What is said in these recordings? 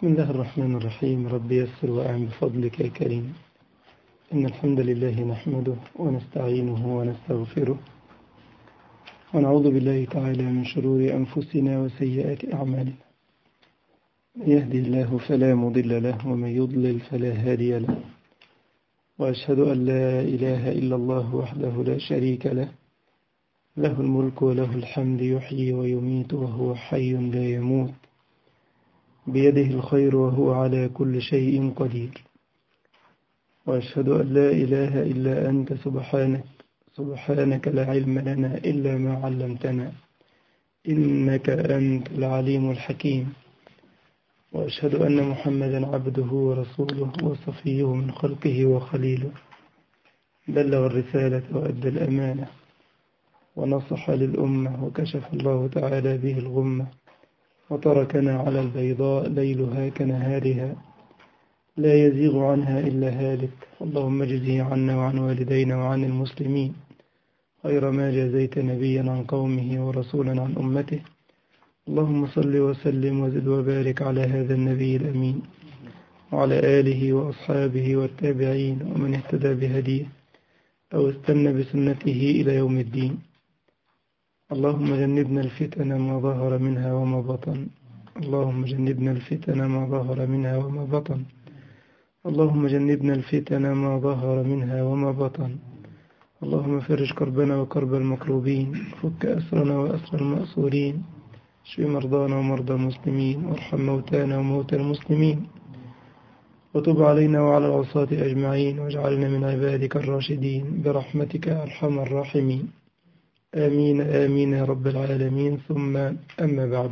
بسم الله الرحمن الرحيم رب يسر وأعن بفضلك يا كريم إن الحمد لله نحمده ونستعينه ونستغفره ونعوذ بالله تعالى من شرور أنفسنا وسيئات أعمالنا من يهدي الله فلا مضل له ومن يضلل فلا هادي له وأشهد أن لا إله إلا الله وحده لا شريك له له الملك وله الحمد يحيي ويميت وهو حي لا يموت بيده الخير وهو على كل شيء قدير وأشهد أن لا إله إلا أنت سبحانك سبحانك لا علم لنا إلا ما علمتنا إنك أنت العليم الحكيم وأشهد أن محمدا عبده ورسوله وصفيه من خلقه وخليله بلغ الرسالة وأدى الأمانة ونصح للأمة وكشف الله تعالى به الغمة وتركنا على البيضاء ليلها كنهارها لا يزيغ عنها إلا هالك اللهم اجزه عنا وعن والدينا وعن المسلمين خير ما جزيت نبيا عن قومه ورسولا عن أمته اللهم صل وسلم وزد وبارك على هذا النبي الأمين وعلى آله وأصحابه والتابعين ومن اهتدى بهديه أو استنى بسنته إلى يوم الدين اللهم جنبنا الفتن ما ظهر منها وما بطن اللهم جنبنا الفتن ما ظهر منها وما بطن اللهم جنبنا الفتن ما ظهر منها وما بطن اللهم فرج كربنا وكرب المكروبين فك أسرنا وأسر المأسورين اشف مرضانا ومرضى المسلمين وارحم موتانا وموتى المسلمين وتب علينا وعلى العصاة أجمعين واجعلنا من عبادك الراشدين برحمتك أرحم الراحمين آمين آمين يا رب العالمين ثم أما بعد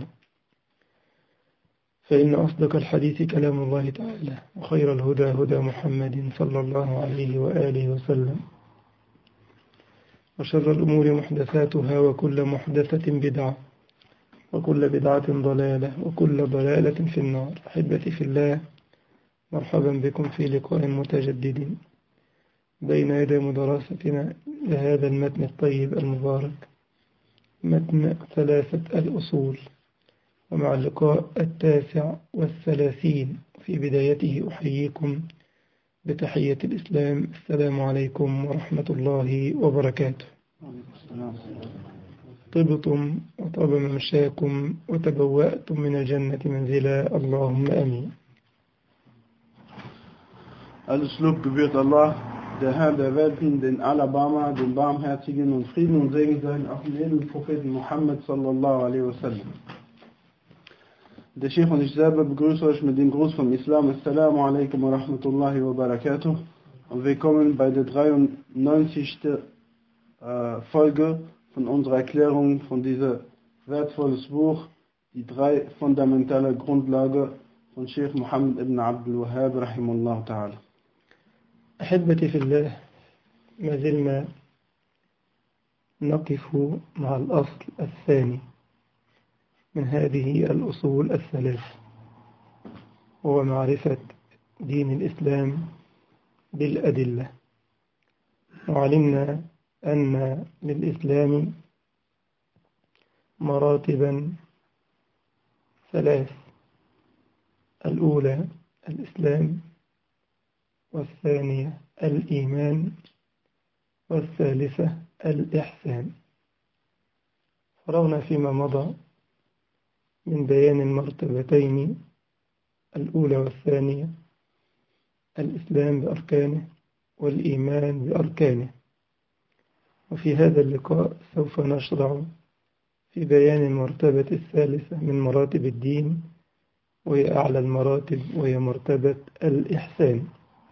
فإن أصدق الحديث كلام الله تعالى وخير الهدى هدى محمد صلى الله عليه وآله وسلم وشر الأمور محدثاتها وكل محدثة بدعة وكل بدعة ضلالة وكل ضلالة في النار أحبتي في الله مرحبا بكم في لقاء متجدد بين يدي مدراستنا لهذا المتن الطيب المبارك متن ثلاثة الأصول ومع اللقاء التاسع والثلاثين في بدايته أحييكم بتحية الإسلام السلام عليكم ورحمة الله وبركاته طبتم وطاب ممشاكم وتبوأتم من الجنة منزلا اللهم أمين Alles Lob gebührt Allah, der Herr der Welten, den Alabama, den Barmherzigen und Frieden und Segen seien auf den edlen Propheten Muhammad sallallahu alaihi wasallam. Der Sheikh und ich selber begrüße euch mit dem Gruß vom Islam. Assalamu alaikum wa rahmatullahi wa barakatuh. Und willkommen bei der 93. Folge von unserer Erklärung von diesem wertvolles Buch, die drei fundamentale Grundlage von Sheikh Muhammad ibn Abdul Wahhab rahimahullah ta'ala. أحبتي في الله ما زلنا نقف مع الأصل الثاني من هذه الأصول الثلاث وهو معرفة دين الإسلام بالأدلة وعلمنا أن للإسلام مراتبا ثلاث الأولى الإسلام والثانية الإيمان والثالثة الإحسان فرغنا فيما مضى من بيان المرتبتين الأولى والثانية الإسلام بأركانه والإيمان بأركانه وفي هذا اللقاء سوف نشرع في بيان المرتبة الثالثة من مراتب الدين وهي أعلى المراتب وهي مرتبة الإحسان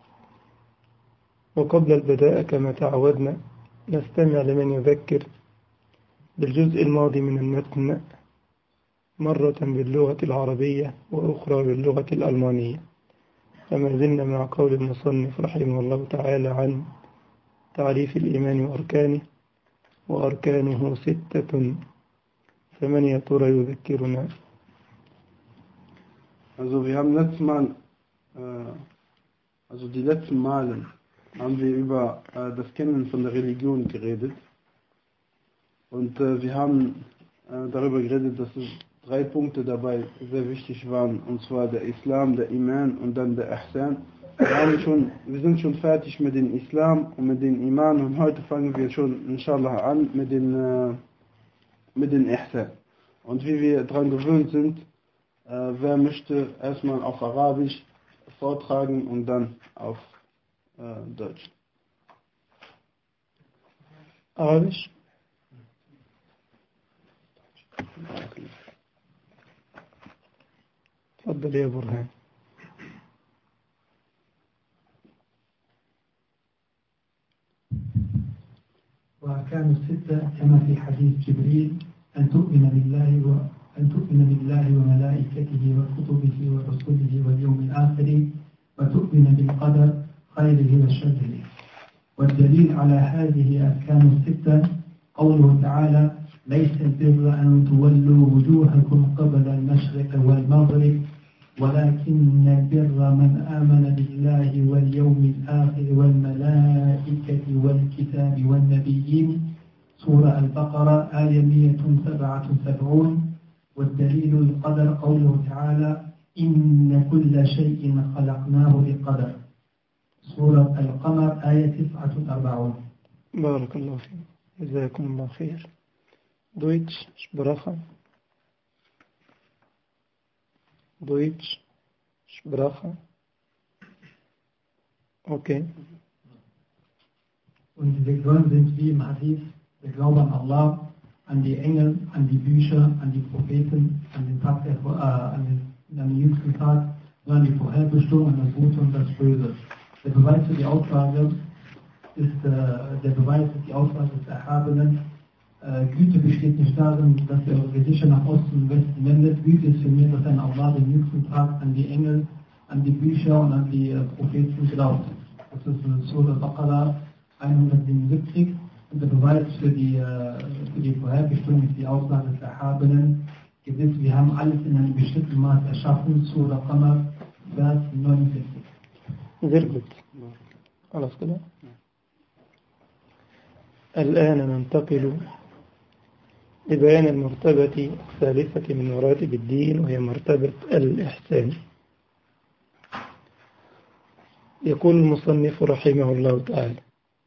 وقبل البداء كما تعودنا نستمع لمن يذكر بالجزء الماضي من المتن مرة باللغة العربية وأخرى باللغة الألمانية فما زلنا مع قول المصنف رحمه الله تعالى عن تعريف الإيمان وأركانه وأركانه ستة فمن يا ترى يذكرنا Also wir haben letztes Mal, äh, also die letzten Male haben wir über äh, das Kennen von der Religion geredet. Und äh, wir haben äh, darüber geredet, dass es drei Punkte dabei sehr wichtig waren, und zwar der Islam, der Iman und dann der Ihsan. Wir, haben schon, wir sind schon fertig mit dem Islam und mit dem Iman und heute fangen wir schon, inshallah, an mit den, äh, mit den Ihsan. Und wie wir daran gewöhnt sind, äh, wer möchte erstmal auf Arabisch vortragen und dann auf äh, Deutsch. Arabisch? تفضل يا برهان وأركان الستة كما في حديث جبريل أن تؤمن بالله وأن تؤمن بالله وملائكته وكتبه ورسله واليوم الآخر وتؤمن بالقدر خيره وشره والدليل على هذه أركان الستة قوله تعالى ليس البر أن تولوا وجوهكم قبل المشرق والمغرب ولكن البر من آمن بالله واليوم الآخر والملائكة والكتاب والنبيين سورة البقرة آية 177 والدليل القدر قوله تعالى إن كل شيء خلقناه بقدر سورة القمر آية 49 بارك الله فيك جزاكم الله خير Deutsch Sprache Deutsch Sprache Okay. Und wir gehören sind wie im Hadith, wir glauben an Allah, an die Engel, an die Bücher, an die Propheten, an den Tag der, äh, an den, an den jüngsten Tag, an die Vorherbestimmung, an das Gute und das Böse. Der Beweis für die Aussage ist, äh, der Beweis ist die Aussage des Erhabenen, äh, Güte besteht nicht darin, dass ihr eure Gesichter nach Osten und Westen wendet. Güte ist für mich, dass ein Allah den jüngsten Tag an die Engel, an die Bücher und an die äh, Propheten glaubt. Das ist in Surah Baqarah 177. Und der Beweis für die, äh, für die Vorherbestimmung ist die Aussage des Erhabenen. Gewiss, wir haben alles in einem bestimmten Maß erschaffen. Surah Qamar, Vers 49. Sehr gut. خلاص كده الآن ننتقل لبيان المرتبة الثالثة من مراتب الدين وهي مرتبة الإحسان يقول المصنف رحمه الله تعالى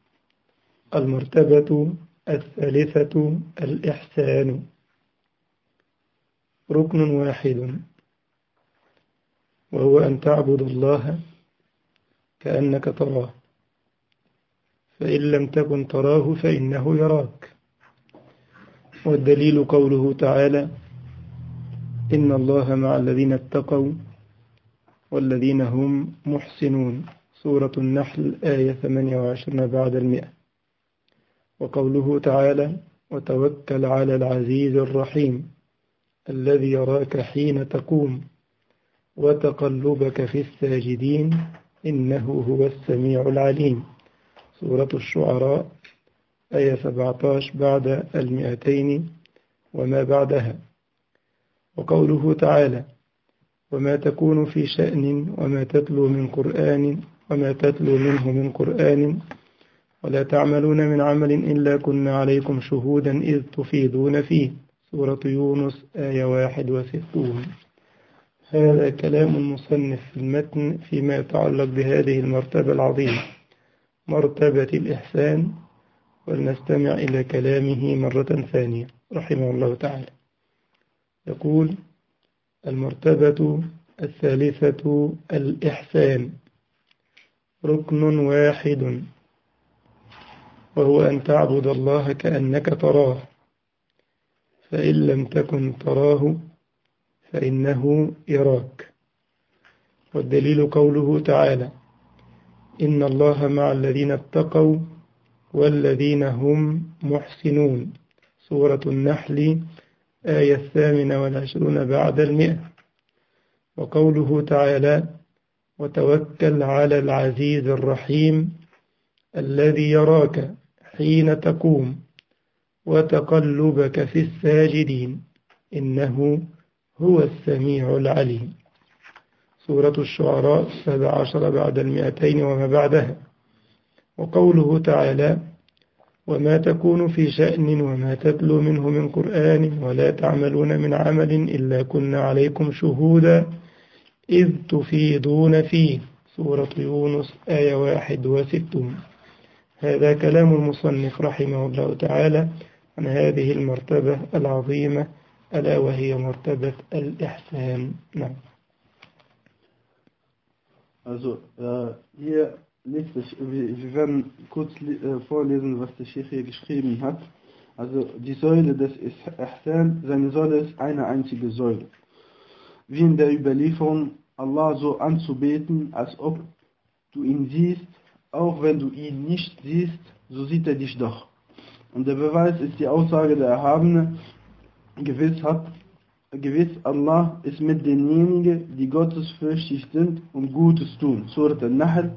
المرتبة الثالثة الإحسان ركن واحد وهو أن تعبد الله كأنك تراه فإن لم تكن تراه فإنه يراك والدليل قوله تعالى إن الله مع الذين اتقوا والذين هم محسنون سورة النحل آية 28 بعد المئة وقوله تعالى وتوكل على العزيز الرحيم الذي يراك حين تقوم وتقلبك في الساجدين إنه هو السميع العليم سورة الشعراء آية 17 بعد المئتين وما بعدها وقوله تعالى وما تكون في شأن وما تتلو من قرآن وما تتلو منه من قرآن ولا تعملون من عمل إلا كنا عليكم شهودا إذ تفيدون فيه سورة يونس آية 61 هذا كلام المصنف في المتن فيما يتعلق بهذه المرتبة العظيمة مرتبة الإحسان ولنستمع إلى كلامه مرة ثانية رحمه الله تعالى يقول المرتبة الثالثة الإحسان ركن واحد وهو أن تعبد الله كأنك تراه فإن لم تكن تراه فإنه يراك والدليل قوله تعالى إن الله مع الذين اتقوا والذين هم محسنون سورة النحل آية الثامنة والعشرون بعد المئة وقوله تعالى وتوكل على العزيز الرحيم الذي يراك حين تقوم وتقلبك في الساجدين إنه هو السميع العليم سورة الشعراء سبع عشر بعد المئتين وما بعدها وقوله تعالى وما تكون في شأن وما تتلو منه من قرآن ولا تعملون من عمل إلا كنا عليكم شهودا إذ تفيضون فيه سورة يونس آية واحد وستون هذا كلام المصنف رحمه الله تعالى عن هذه المرتبة العظيمة ألا وهي مرتبة الإحسان نعم Also äh, hier liest es, wir, wir werden kurz äh, vorlesen, was der Sheikh hier geschrieben hat. Also die Säule des Ihsan, seine Säule ist eine einzige Säule. Wie in der Überlieferung, Allah so anzubeten, als ob du ihn siehst, auch wenn du ihn nicht siehst, so sieht er dich doch. Und der Beweis ist die Aussage der Erhabene, gewiss hat gewiss Allah ist mit denjenigen, die gottesfürchtig sind und Gutes tun. Surat al-Nahl,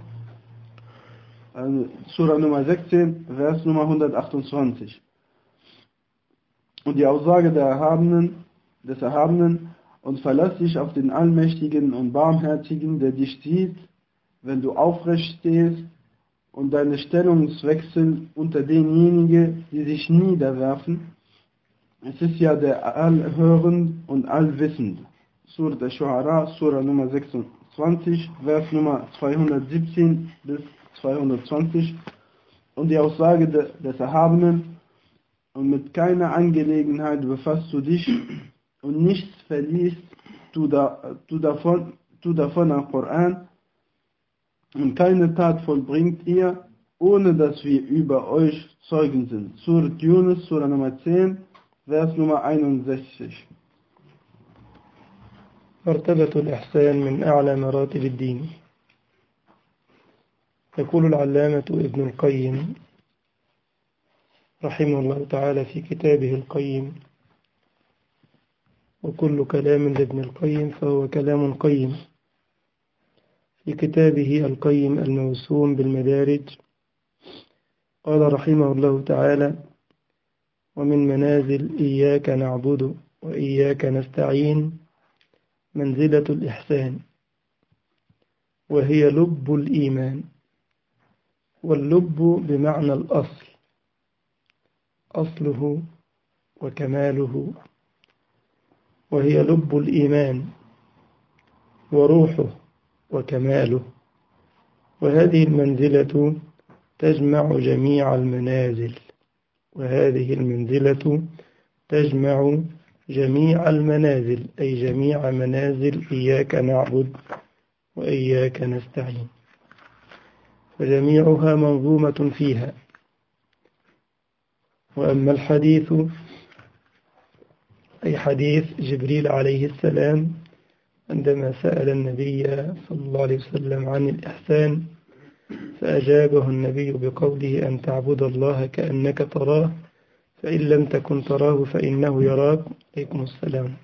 Surah Nummer 16, Vers Nummer 128. Und die Aussage der Erhabenen, des Erhabenen, und verlass dich auf den Allmächtigen und Barmherzigen, der dich sieht, wenn du aufrecht stehst und deine Stellungswechsel unter denjenigen, die sich niederwerfen, es ist ja der Allhörend und Allwissend. Surah Al-Shu'ara, Surah Nummer 26, Vers Nummer 217 bis 220. Und die Aussage de, des Erhabenen, und mit keiner Angelegenheit befasst du dich und nichts verliest du, da, du, davon, du davon am Koran und keine Tat vollbringt ihr, ohne dass wir über euch Zeugen sind. Surah Yunus, Surah Nummer 10, Vers Nummer 61. مرتبة الإحسان من أعلى مراتب الدين يقول العلامة ابن القيم رحمه الله تعالى في كتابه القيم وكل كلام لابن القيم فهو كلام قيم في كتابه القيم الموسوم بالمدارج قال رحمه الله تعالى ومن منازل إياك نعبد وإياك نستعين منزلة الإحسان وهي لب الإيمان واللب بمعنى الأصل أصله وكماله وهي لب الإيمان وروحه وكماله وهذه المنزلة تجمع جميع المنازل وهذه المنزلة تجمع جميع المنازل أي جميع منازل إياك نعبد وإياك نستعين فجميعها منظومة فيها وأما الحديث أي حديث جبريل عليه السلام عندما سأل النبي صلى الله عليه وسلم عن الإحسان فأجابه النبي بقوله أن تعبد الله كأنك تراه فإن لم تكن تراه فإنه يراك عليكم السلام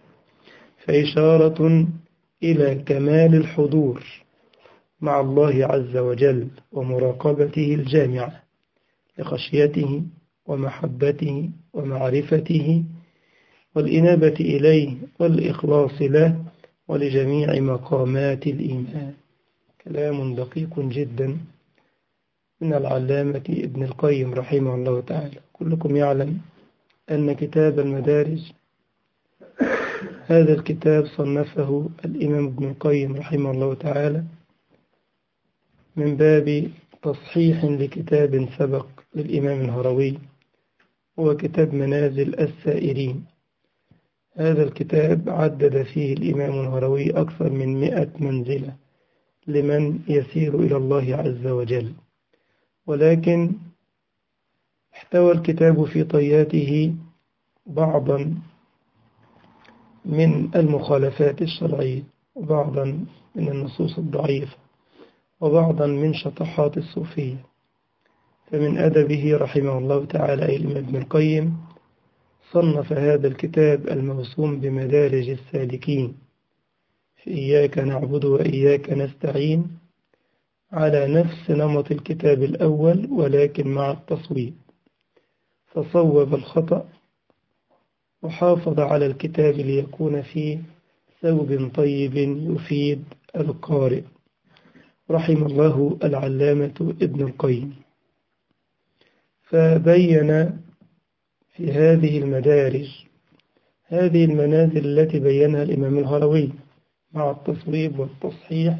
فإشارة إلى كمال الحضور مع الله عز وجل ومراقبته الجامعة لخشيته ومحبته ومعرفته والإنابة إليه والإخلاص له ولجميع مقامات الإيمان كلام دقيق جدا من العلامة ابن القيم رحمه الله تعالى كلكم يعلم أن كتاب المدارج هذا الكتاب صنفه الإمام ابن القيم رحمه الله تعالى من باب تصحيح لكتاب سبق للإمام الهروي هو كتاب منازل السائرين هذا الكتاب عدد فيه الإمام الهروي أكثر من مئة منزلة لمن يسير إلى الله عز وجل ولكن احتوى الكتاب في طياته بعضا من المخالفات الشرعية وبعضا من النصوص الضعيفة وبعضا من شطحات الصوفية فمن أدبه رحمه الله تعالى الإمام ابن القيم صنف هذا الكتاب الموسوم بمدارج السالكين في إياك نعبد وإياك نستعين على نفس نمط الكتاب الأول ولكن مع التصويب فصوب الخطأ وحافظ على الكتاب ليكون فيه ثوب طيب يفيد القارئ رحم الله العلامة ابن القيم فبين في هذه المدارج هذه المنازل التي بينها الإمام الهروي مع التصويب والتصحيح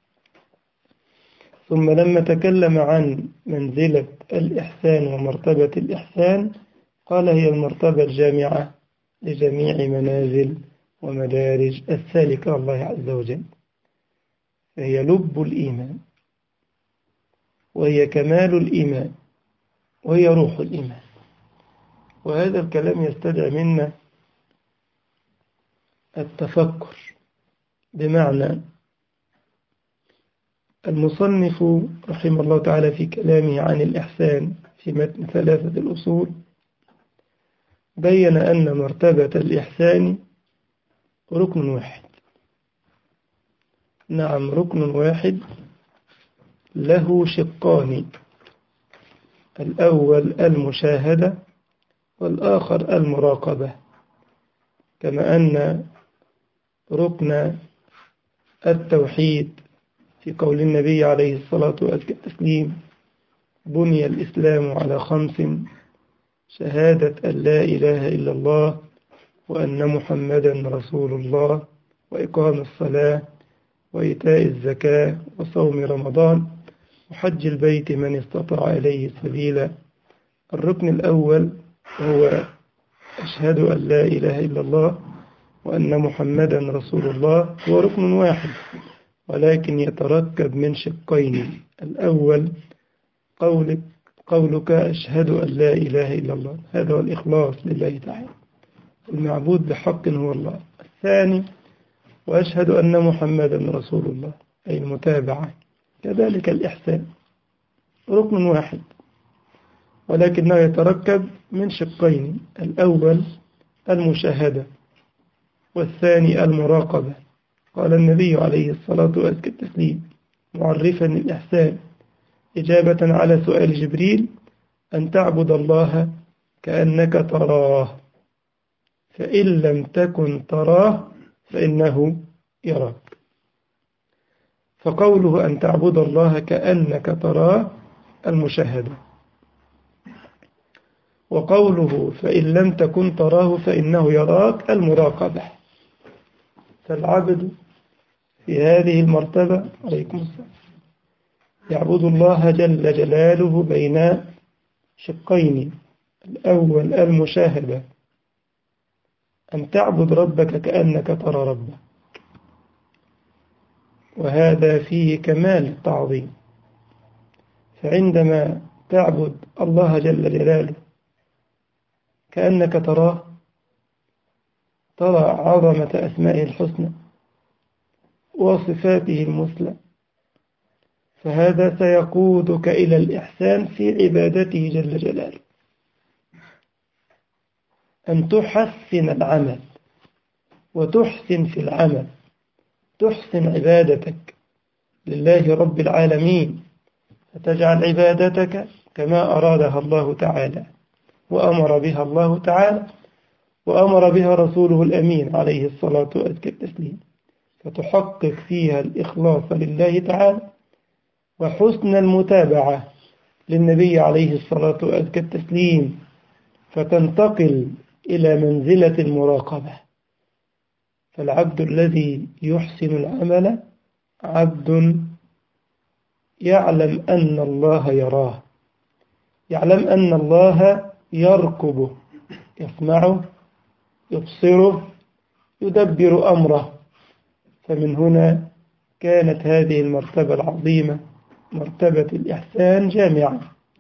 ثم لما تكلم عن منزلة الإحسان ومرتبة الإحسان قال هي المرتبة الجامعة لجميع منازل ومدارج السالكة الله عز وجل فهي لب الإيمان وهي كمال الإيمان وهي روح الإيمان وهذا الكلام يستدعي منا التفكر بمعنى المصنف رحمه الله تعالى في كلامه عن الإحسان في متن ثلاثة الأصول بين أن مرتبة الإحسان ركن واحد نعم ركن واحد له شقان الأول المشاهدة والآخر المراقبة كما أن ركن التوحيد في قول النبي عليه الصلاة والتسليم بني الإسلام على خمس شهادة أن لا إله إلا الله وأن محمدا رسول الله وإقام الصلاة وإيتاء الزكاة وصوم رمضان وحج البيت من استطاع إليه سبيلا الركن الأول هو أشهد أن لا إله إلا الله وأن محمدا رسول الله هو ركن واحد ولكن يتركب من شقين الأول قولك قولك أشهد أن لا إله إلا الله هذا هو الإخلاص لله تعالى المعبود بحق هو الله الثاني وأشهد أن محمدا رسول الله أي المتابعة كذلك الإحسان ركن واحد ولكنه يتركب من شقين الأول المشاهدة والثاني المراقبة قال النبي عليه الصلاة والتسليم معرفا الإحسان إجابة على سؤال جبريل أن تعبد الله كأنك تراه فإن لم تكن تراه فإنه يراك فقوله أن تعبد الله كأنك تراه المشاهدة وقوله فإن لم تكن تراه فإنه يراك المراقبة فالعبد في هذه المرتبة عليكم السلام يعبد الله جل جلاله بين شقين الأول المشاهدة أن تعبد ربك كأنك ترى ربك وهذا فيه كمال التعظيم فعندما تعبد الله جل جلاله كأنك تراه ترى عظمة أسمائه الحسنى وصفاته المثلى فهذا سيقودك إلى الإحسان في عبادته جل جلاله أن تحسن العمل وتحسن في العمل تحسن عبادتك لله رب العالمين فتجعل عبادتك كما أرادها الله تعالى وأمر بها الله تعالى وأمر بها رسوله الأمين عليه الصلاة والتسليم فتحقق فيها الإخلاص لله تعالى وحسن المتابعة للنبي عليه الصلاة والتسليم فتنتقل إلى منزلة المراقبة فالعبد الذي يحسن العمل عبد يعلم أن الله يراه يعلم أن الله يركبه يسمعه يبصره يدبر أمره فمن هنا كانت هذه المرتبة العظيمة مرتبة الإحسان جامعة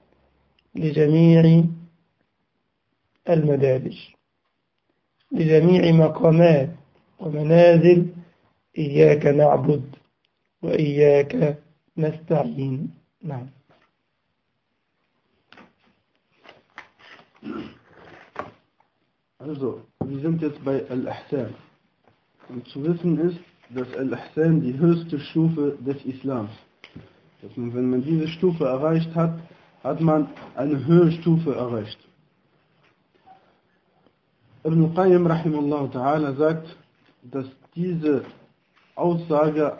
لجميع المدارج لجميع مقامات ومنازل إياك نعبد وإياك نستعين نعم Also, wir sind jetzt bei Al-Ihsan. Und zu wissen ist, dass Al-Ihsan die höchste Stufe des Islams. Dass man, wenn man diese Stufe erreicht hat, hat man eine höhere Stufe erreicht. Ibn Qayyim rahimahullah ta'ala sagt, dass diese Aussage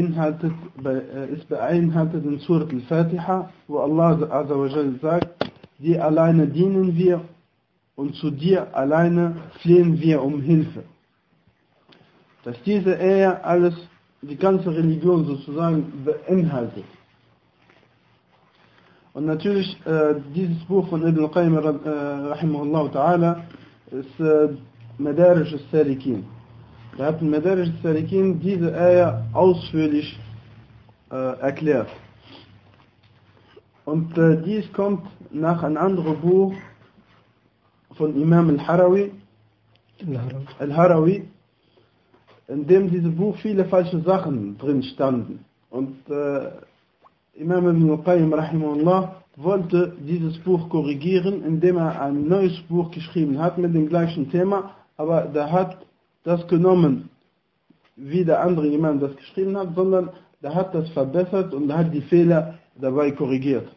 beinhaltet, ist beinhaltet in Surat al-Fatiha, wo Allah azza wa jal sagt, dir alleine dienen wir und zu dir alleine flehen wir um Hilfe. Dass diese Ehe alles, die ganze Religion sozusagen beinhaltet. Und natürlich, äh, dieses Buch von Ibn al-Qayyim, äh, rahimahullah ta'ala, ist äh, Madarish al-Salikin. Er hat in Madarish al-Salikin diese Ehe ausführlich äh, erklärt. Und äh, dies kommt nach einem anderen Buch von Imam al-Harawi, al-Harawi, in dem dieses Buch viele falsche Sachen drin standen. Und äh, Imam Ibn al-Qayyim rahimahullah wollte dieses Buch korrigieren, indem er ein neues Buch geschrieben hat mit dem gleichen Thema, aber der hat das genommen, wie der andere Imam das geschrieben hat, sondern der hat das verbessert und hat die Fehler dabei korrigiert.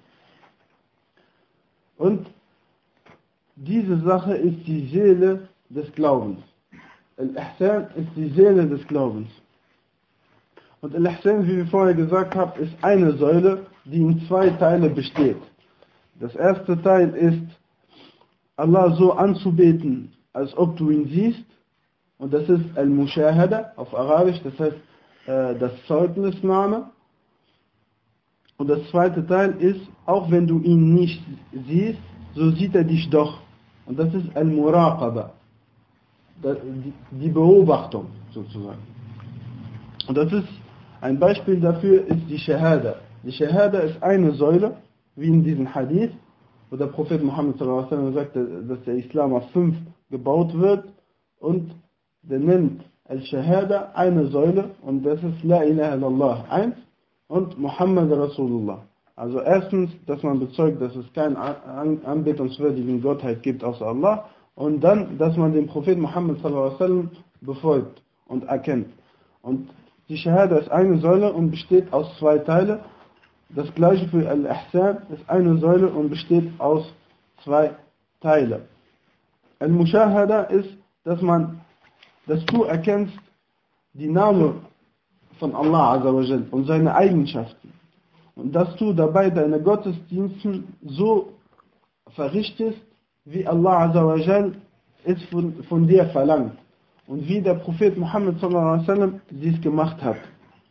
Und diese Sache ist die Seele des Glaubens. Al-Ihsan ist die Seele des Glaubens. Und Al-Ihsan, wie wir vorher gesagt haben, ist eine Säule, die in zwei Teile besteht. Das erste Teil ist, Allah so anzubeten, als ob du ihn siehst. Und das ist Al-Mushahada auf Arabisch, das heißt das Zeugnisnahme. Und das zweite Teil ist, auch wenn du ihn nicht siehst, so sieht er dich doch. Und das ist Al-Muraqaba, die Beobachtung sozusagen. Und das ist ein Beispiel dafür ist die Shahada. Die Shahada ist eine Säule, wie in diesem Hadith, wo der Prophet Muhammad sagt, dass der Islam auf fünf gebaut wird und der nennt Al-Shahada eine Säule und das ist La ilaha illallah eins und Muhammad Rasulullah. Also erstens, dass man bezeugt, dass es keinen anbetungswürdigen Gottheit gibt außer Allah und dann, dass man den Propheten Muhammad sallam befolgt und erkennt. Und die Shahada ist eine Säule und besteht aus zwei Teilen. Das gleiche für Al-Ihsan ist eine Säule und besteht aus zwei Teilen. Al-Mushahada ist, dass man dass du erkennst die Namen von Allah Azawajal und seine Eigenschaften. Und dass du dabei deine Gottesdienste so verrichtest, wie Allah Azawajal es von, von dir verlangt. Und wie der Prophet Muhammad sallam dies gemacht hat.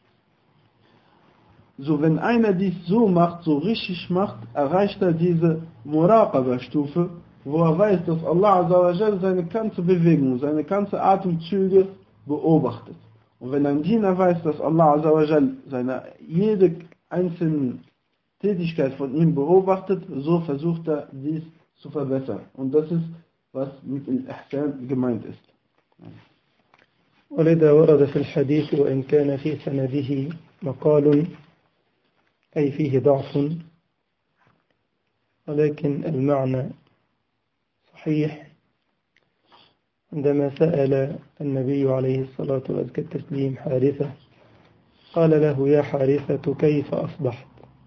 So, wenn einer dies so macht, so richtig macht, erreicht er diese Muraqaba-Stufe, wo er weiß, dass Allah Azawajal seine ganze Bewegung, seine ganze Atemzüge beobachtet. Und wenn ein Diener weiß, dass Allah Azawajal seine jede einzelne Tätigkeit von ihm beobachtet, so versucht er dies zu verbessern. Und das ist, was mit Al-Ihsan gemeint ist. ولذا ورد في الحديث وإن كان في سنده مقال أي فيه ضعف ولكن المعنى صحيح عندما سأل النبي عليه الصلاة وأزكى التسليم حارثة قال له يا حارثة كيف أصبحت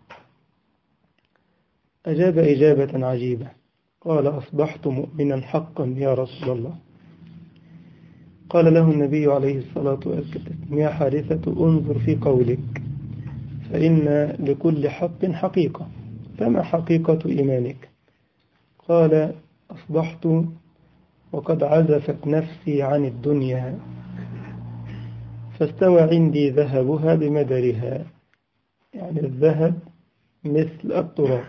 أجاب إجابة عجيبة قال أصبحت مؤمنا حقا يا رسول الله قال له النبي عليه الصلاة والسلام يا حارثة انظر في قولك فإن لكل حق حقيقة فما حقيقة إيمانك قال أصبحت وقد عزفت نفسي عن الدنيا فاستوى عندي ذهبها بمدرها يعني الذهب مثل التراب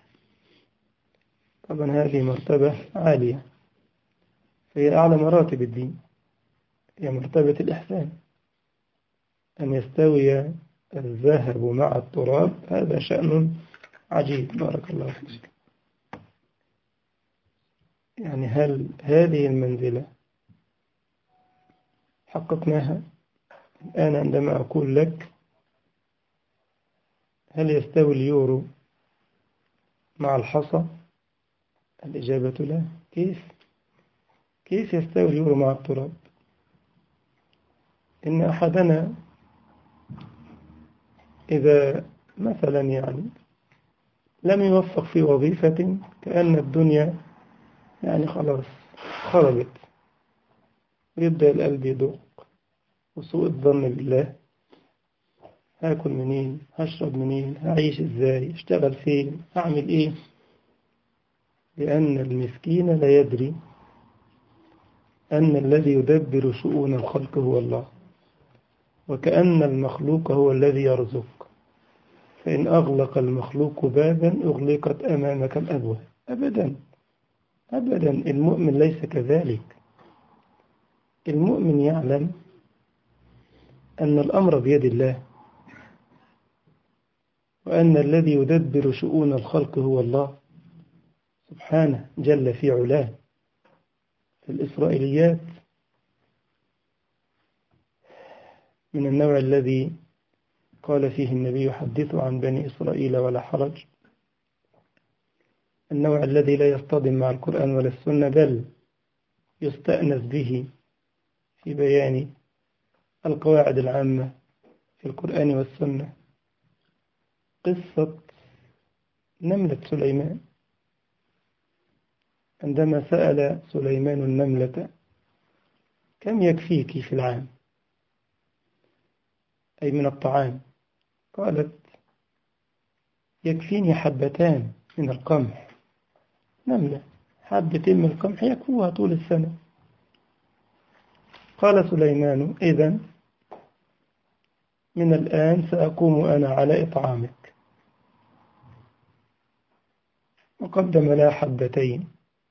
طبعا هذه مرتبة عالية هي أعلى مراتب الدين هي مرتبة الإحسان أن يستوي الذهب مع التراب هذا شأن عجيب بارك الله فيك يعني هل هذه المنزلة حققناها الآن عندما أقول لك هل يستوي اليورو مع الحصى الإجابة لا كيف كيف يستوي اليورو مع التراب إن أحدنا إذا مثلا يعني لم يوفق في وظيفة كأن الدنيا يعني خلاص خرجت ويبدأ القلب يدق وسوء الظن بالله هاكل منين هشرب منين هعيش ازاي اشتغل فين هعمل ايه لأن المسكين لا يدري أن الذي يدبر شؤون الخلق هو الله وكأن المخلوق هو الذي يرزق فإن أغلق المخلوق بابا أغلقت أمامك الأبواب أبدا أبدا المؤمن ليس كذلك المؤمن يعلم أن الأمر بيد الله وأن الذي يدبر شؤون الخلق هو الله سبحانه جل في علاه في الإسرائيليات من النوع الذي قال فيه النبي حدثوا عن بني إسرائيل ولا حرج النوع الذي لا يصطدم مع القرآن ولا السنة بل يستأنس به في بيان القواعد العامة في القرآن والسنة قصة نملة سليمان عندما سأل سليمان النملة كم يكفيك في العام أي من الطعام قالت يكفيني حبتان من القمح نملة حبتين من القمح يكفوها طول السنة قال سليمان إذا من الآن سأقوم أنا على إطعامك وقدم لها حبتين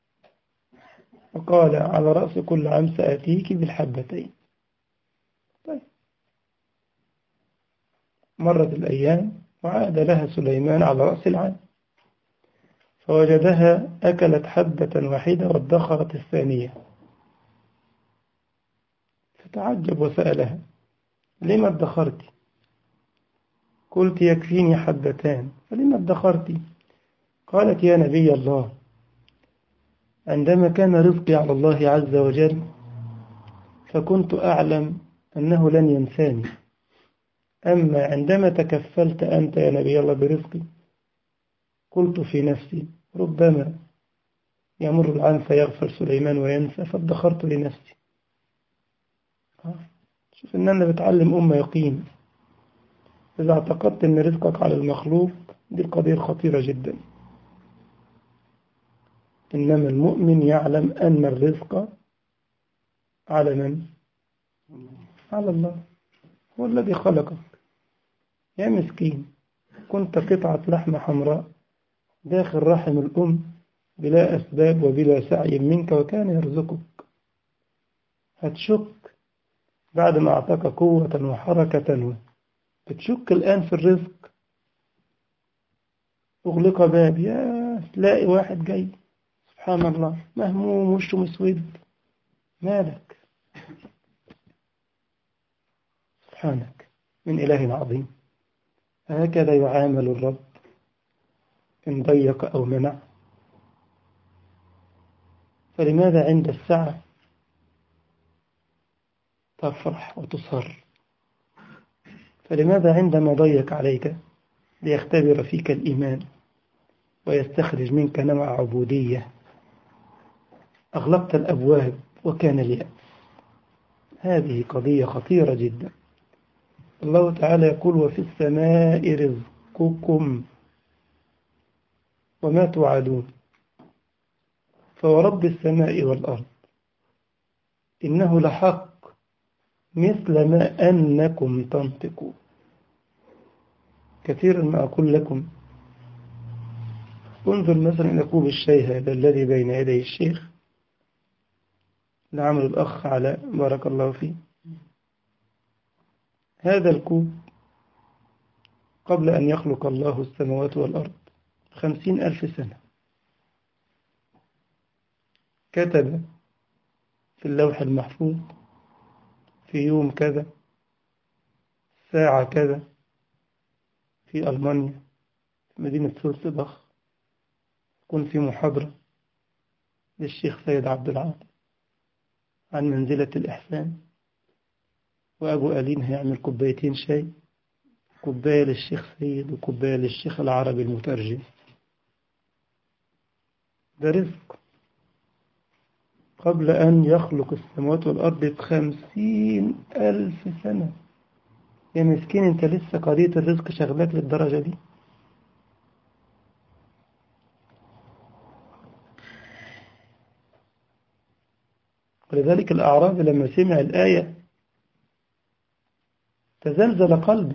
وقال على رأس كل عام سأتيك بالحبتين طيب مرت الأيام وعاد لها سليمان على رأس العام فوجدها أكلت حبة واحدة وادخرت الثانية فتعجب وسألها لما ادخرت قلت يكفيني حبتان فلما ادخرت قالت يا نبي الله عندما كان رزقي على الله عز وجل فكنت أعلم أنه لن ينساني أما عندما تكفلت أنت يا نبي الله برزقي قلت في نفسي ربما يمر العام فيغفر سليمان وينسى فادخرت لنفسي شوف ان انا بتعلم أمة يقين إذا اعتقدت أن رزقك على المخلوق دي قضية خطيرة جدا إنما المؤمن يعلم أن الرزق على من؟ على الله هو الذي خلقك يا مسكين كنت قطعة لحمة حمراء داخل رحم الأم بلا أسباب وبلا سعي منك وكان يرزقك هتشك بعد ما أعطاك قوة وحركة بتشك الآن في الرزق أغلق باب يا تلاقي واحد جاي سبحان الله مهموم وشه مسود مالك سبحانك من إله عظيم هكذا يعامل الرب إن ضيق أو منع فلماذا عند السعة تفرح وتصر فلماذا عندما ضيق عليك ليختبر فيك الإيمان ويستخرج منك نوع عبودية أغلقت الأبواب وكان اليأس هذه قضية خطيرة جدا الله تعالى يقول وفي السماء رزقكم وما توعدون فورب السماء والأرض إنه لحق مثل ما أنكم تنطقون كثيرا ما أقول لكم انظر مثلا إلى كوب الشاي هذا الذي بين يدي الشيخ لعمل الأخ على بارك الله فيه هذا الكوب قبل أن يخلق الله السماوات والأرض خمسين ألف سنة كتب في اللوح المحفوظ في يوم كذا ساعة كذا في ألمانيا في مدينة سورسبخ كنت في محاضرة للشيخ سيد عبد العال عن منزلة الإحسان وأبو ألين هيعمل كوبايتين شاي كوباية للشيخ سيد وكوباية للشيخ العربي المترجم ده رزق قبل أن يخلق السماوات والأرض بخمسين ألف سنة يا مسكين انت لسه قضية الرزق شغلك للدرجة دي ولذلك الأعرابي لما سمع الآية تزلزل قلبه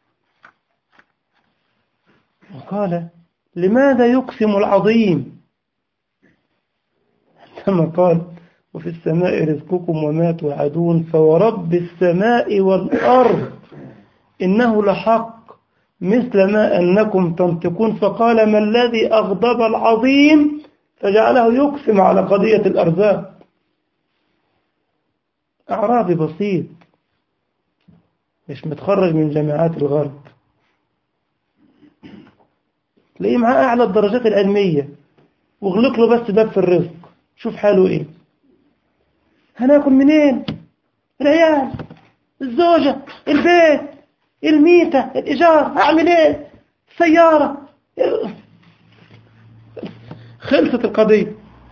وقال لماذا يقسم العظيم كما قال وفي السماء رزقكم وما توعدون فورب السماء والأرض إنه لحق مثل ما أنكم تنطقون فقال ما الذي أغضب العظيم فجعله يقسم على قضية الأرزاق أعرابي بسيط مش متخرج من جامعات الغرب تلاقيه معاه أعلى الدرجات العلمية واغلق له بس باب في الرزق شوف حاله إيه هناكل منين العيال الزوجة البيت الميتة الإيجار هعمل إيه السيارة خلصت القضية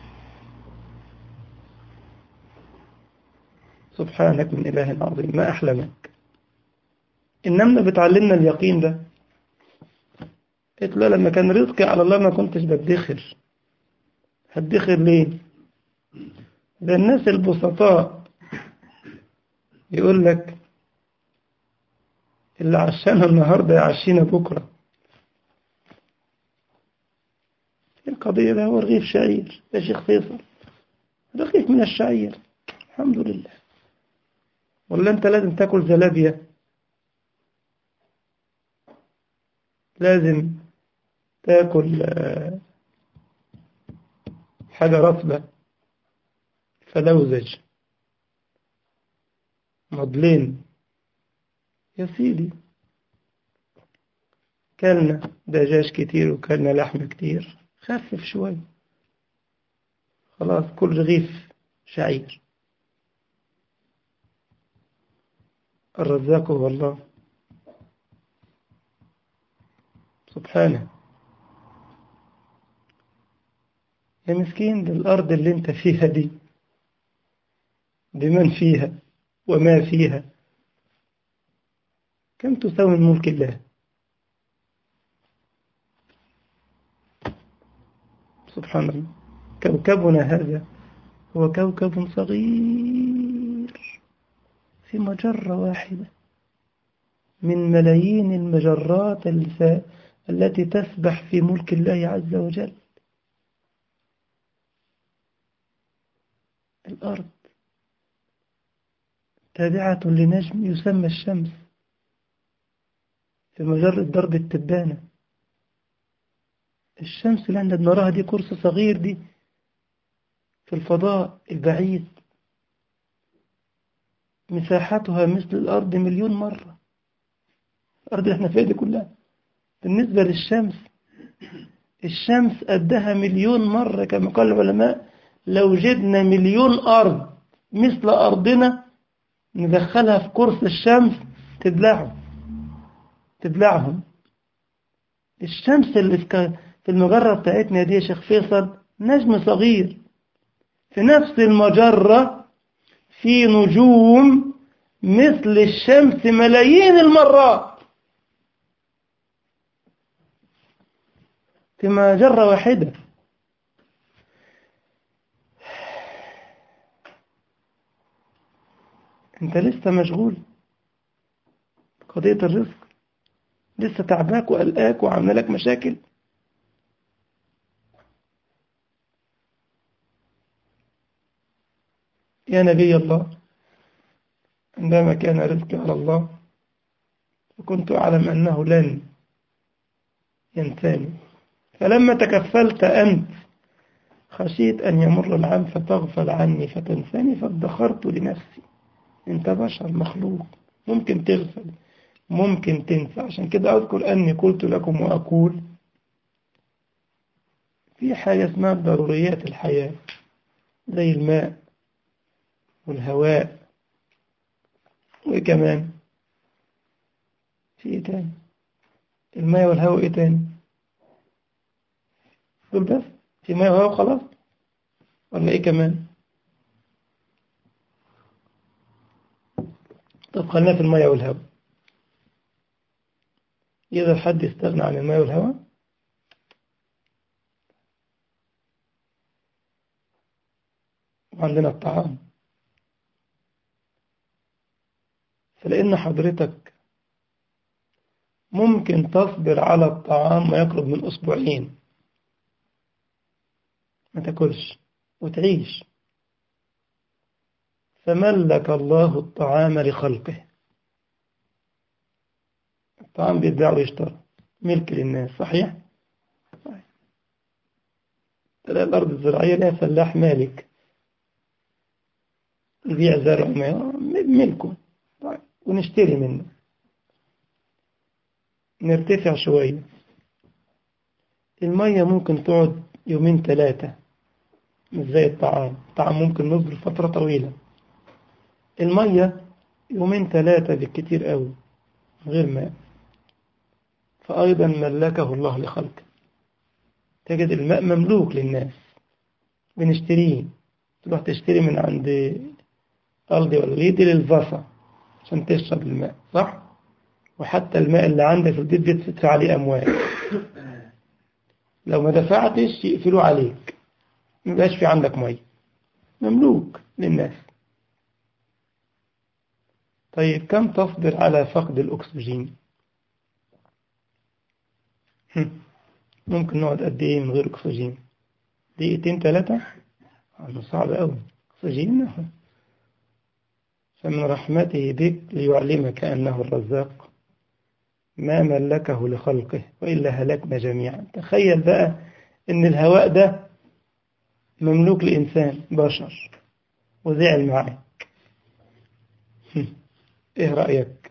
سبحانك من إله عظيم ما أحلمك النملة بتعلمنا اليقين ده قلت له لما كان رزقي على الله ما كنتش بدخر هدخر ليه ده الناس البسطاء يقول لك اللي عشانا النهاردة يعشينا بكرة القضية ده هو رغيف شعير يا شيخ فيصل رغيف من الشعير الحمد لله ولا انت لازم تاكل زلابية لازم تاكل حاجة رطبة فلوزج مضلين يا سيدي كلنا دجاج كتير وكلنا لحم كتير خفف شوي خلاص كل رغيف شعير الرزاق هو الله سبحانه يا مسكين ده الأرض اللي انت فيها دي بمن فيها وما فيها كم تساوي من ملك الله سبحان الله كوكبنا هذا هو كوكب صغير في مجرة واحدة من ملايين المجرات التي تسبح في ملك الله عز وجل الأرض تابعة لنجم يسمى الشمس في مجرة درب التبانة الشمس اللي احنا بنراها دي قرص صغير دي في الفضاء البعيد مساحتها مثل الأرض مليون مرة الأرض اللي احنا فيها دي كلها بالنسبة للشمس الشمس قدها مليون مرة كما قال العلماء لو جدنا مليون أرض مثل أرضنا ندخلها في قرص الشمس تبلعهم تبلعهم الشمس اللي في المجرة بتاعتنا دي يا شيخ فيصل نجم صغير في نفس المجرة في نجوم مثل الشمس ملايين المرات في مجرة واحدة انت لسه مشغول قضية الرزق لسه تعباك وقلقاك وعامله لك مشاكل يا نبي الله عندما كان رزقي على الله فكنت أعلم أنه لن ينساني فلما تكفلت أنت خشيت أن يمر العام فتغفل عني فتنساني فادخرت لنفسي أنت بشر مخلوق ممكن تغفل ممكن تنسى عشان كده أذكر أني قلت لكم وأقول في حاجة اسمها ضروريات الحياة زي الماء والهواء وكمان في ايه تاني الماء والهواء ايه تاني دول بس في ماء وهواء خلاص ولا ايه كمان طب خلينا في الماء والهواء يقدر حد يستغنى عن الماء والهواء وعندنا الطعام فلأن حضرتك ممكن تصبر على الطعام ما يقرب من أسبوعين ما تاكلش وتعيش فملك الله الطعام لخلقه الطعام بيتباع ويشترى ملك للناس صحيح؟ صحيح تلاقي الأرض الزراعية لها فلاح مالك يبيع زرع ملكه طيب. ونشتري منه نرتفع شوية المية ممكن تقعد يومين ثلاثة مش زي الطعام الطعام ممكن نصبر فترة طويلة المية يومين ثلاثة بالكتير قوي غير ماء فأيضا ملكه الله لخلقه تجد الماء مملوك للناس بنشتريه تروح تشتري من عند قلبي ولا ليدي للفصة عشان تشرب الماء صح وحتى الماء اللي عندك في البيت بتدفع عليه أموال لو ما دفعتش يقفلوا عليك ما يبقاش في عندك مية مملوك للناس طيب كم تصبر على فقد الأكسجين ممكن نقعد قد إيه من غير أكسجين دقيقتين ثلاثة هذا صعب أوي أكسجين فمن رحمته بك ليعلمك أنه الرزاق ما ملكه لخلقه وإلا هلكنا جميعا تخيل بقى أن الهواء ده مملوك لإنسان بشر وزعل معاك إيه رأيك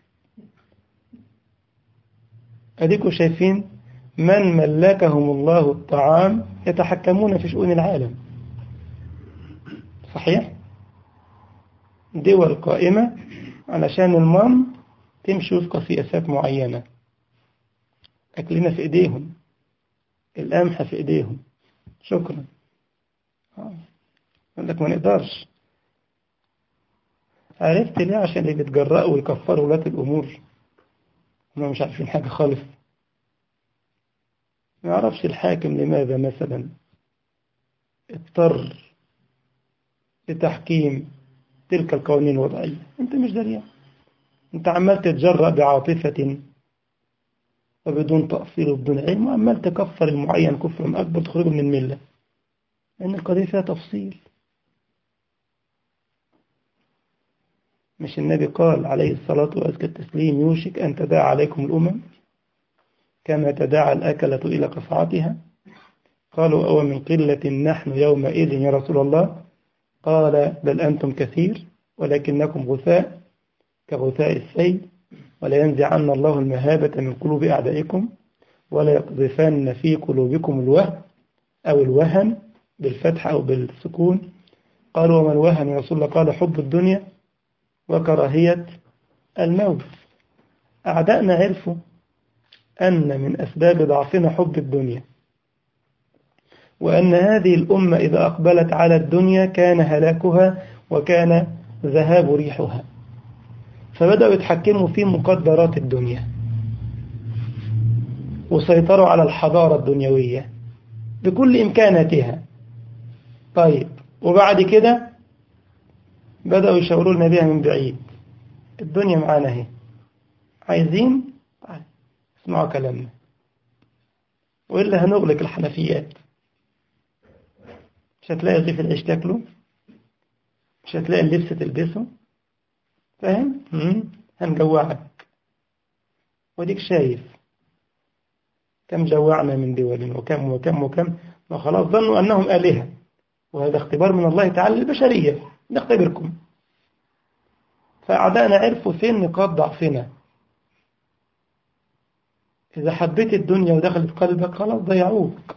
أديكوا شايفين من ملكهم الله الطعام يتحكمون في شؤون العالم صحيح دول قائمة علشان المام تمشي وفق سياسات معينة أكلنا في إيديهم القمح في إيديهم شكرا يقول لك ما نقدرش عرفت ليه عشان اللي بيتجرأوا ويكفروا ولاة الأمور هم مش عارفين حاجة خالص ما يعرفش الحاكم لماذا مثلا اضطر لتحكيم تلك القوانين الوضعية انت مش دريان انت عمال تتجرأ بعاطفة وبدون تأصيل وبدون علم وعمال تكفر المعين كفرا أكبر تخرجه من الملة لأن القضية فيها تفصيل مش النبي قال عليه الصلاة وأزكى التسليم يوشك أن تداعى عليكم الأمم كما تداعى الأكلة إلى قصعتها قالوا أو من قلة نحن يومئذ يا رسول الله قال بل أنتم كثير ولكنكم غثاء كغثاء السيل ولا ينزعن الله المهابة من قلوب أعدائكم ولا يقذفن في قلوبكم الوهن أو الوهن بالفتح أو بالسكون قالوا وما الوهن يا رسول الله قال حب الدنيا وكراهية الموت أعدائنا عرفوا أن من أسباب ضعفنا حب الدنيا وأن هذه الأمة إذا أقبلت على الدنيا كان هلاكها وكان ذهاب ريحها فبدأوا يتحكموا في مقدرات الدنيا وسيطروا على الحضارة الدنيوية بكل إمكاناتها طيب وبعد كده بدأوا يشاوروا لنا بيها من بعيد الدنيا معانا اهي عايزين طيب. اسمعوا كلامنا وإلا هنغلق الحنفيات مش هتلاقي رغيف العيش تاكله مش هتلاقي اللبس تلبسه فاهم هنجوعك وديك شايف كم جوعنا من دول وكم وكم وكم وخلاص ظنوا أنهم آلهة وهذا اختبار من الله تعالى للبشرية نختبركم فأعدائنا عرفوا فين نقاط ضعفنا إذا حبيت الدنيا ودخلت قلبك خلاص ضيعوك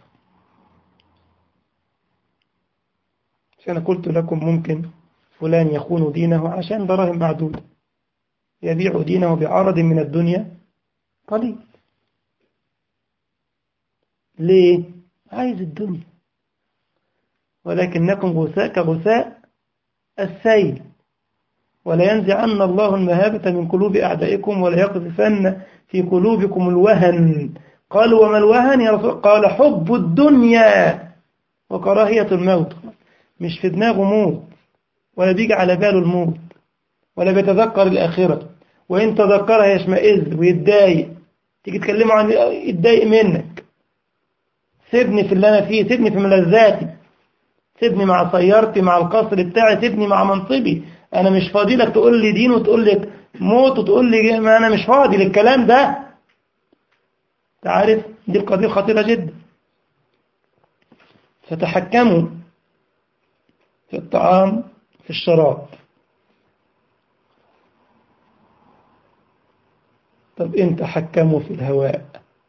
أنا قلت لكم ممكن فلان يخون دينه عشان دراهم معدودة يبيع دينه بعرض من الدنيا قليل ليه؟ عايز الدنيا ولكنكم غثاء كغثاء السيل ولا ينزعن الله المهابة من قلوب أعدائكم ولا يقذفن في قلوبكم الوهن قالوا وما الوهن يا رسول قال حب الدنيا وكراهية الموت مش في دماغه موت ولا بيجي على باله الموت ولا بيتذكر الآخرة وإن تذكرها يشمئز ويتضايق تيجي تكلمه عن يتضايق منك سيبني في اللي أنا فيه سيبني في ملذاتي سيبني مع سيارتي مع القصر بتاعي سيبني مع منصبي أنا مش فاضي لك تقول لي دين وتقول لي موت وتقول لي ما أنا مش فاضي للكلام ده تعرف دي القضية خطيرة جدا فتحكموا في الطعام في الشراب طب إن تحكموا في الهواء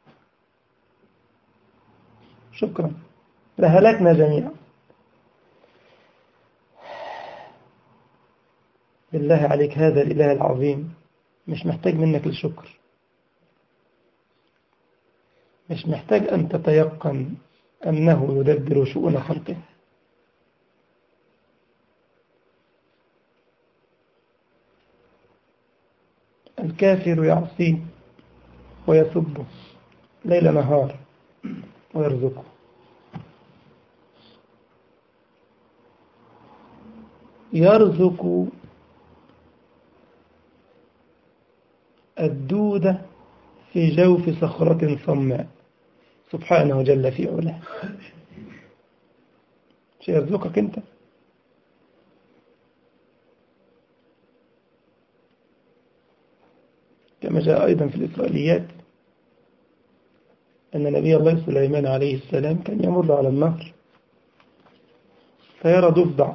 شكرا لهلكنا جميعا بالله عليك هذا الإله العظيم مش محتاج منك الشكر مش محتاج أن تتيقن أنه يدبر شؤون خلقه الكافر يعصيه ويسبه ليل نهار ويرزقه يرزق الدودة في جوف صخرة صماء سبحانه جل في علاه شيء يرزقك انت كما جاء أيضا في الإسرائيليات أن نبي الله سليمان عليه السلام كان يمر على النهر فيرى ضفدع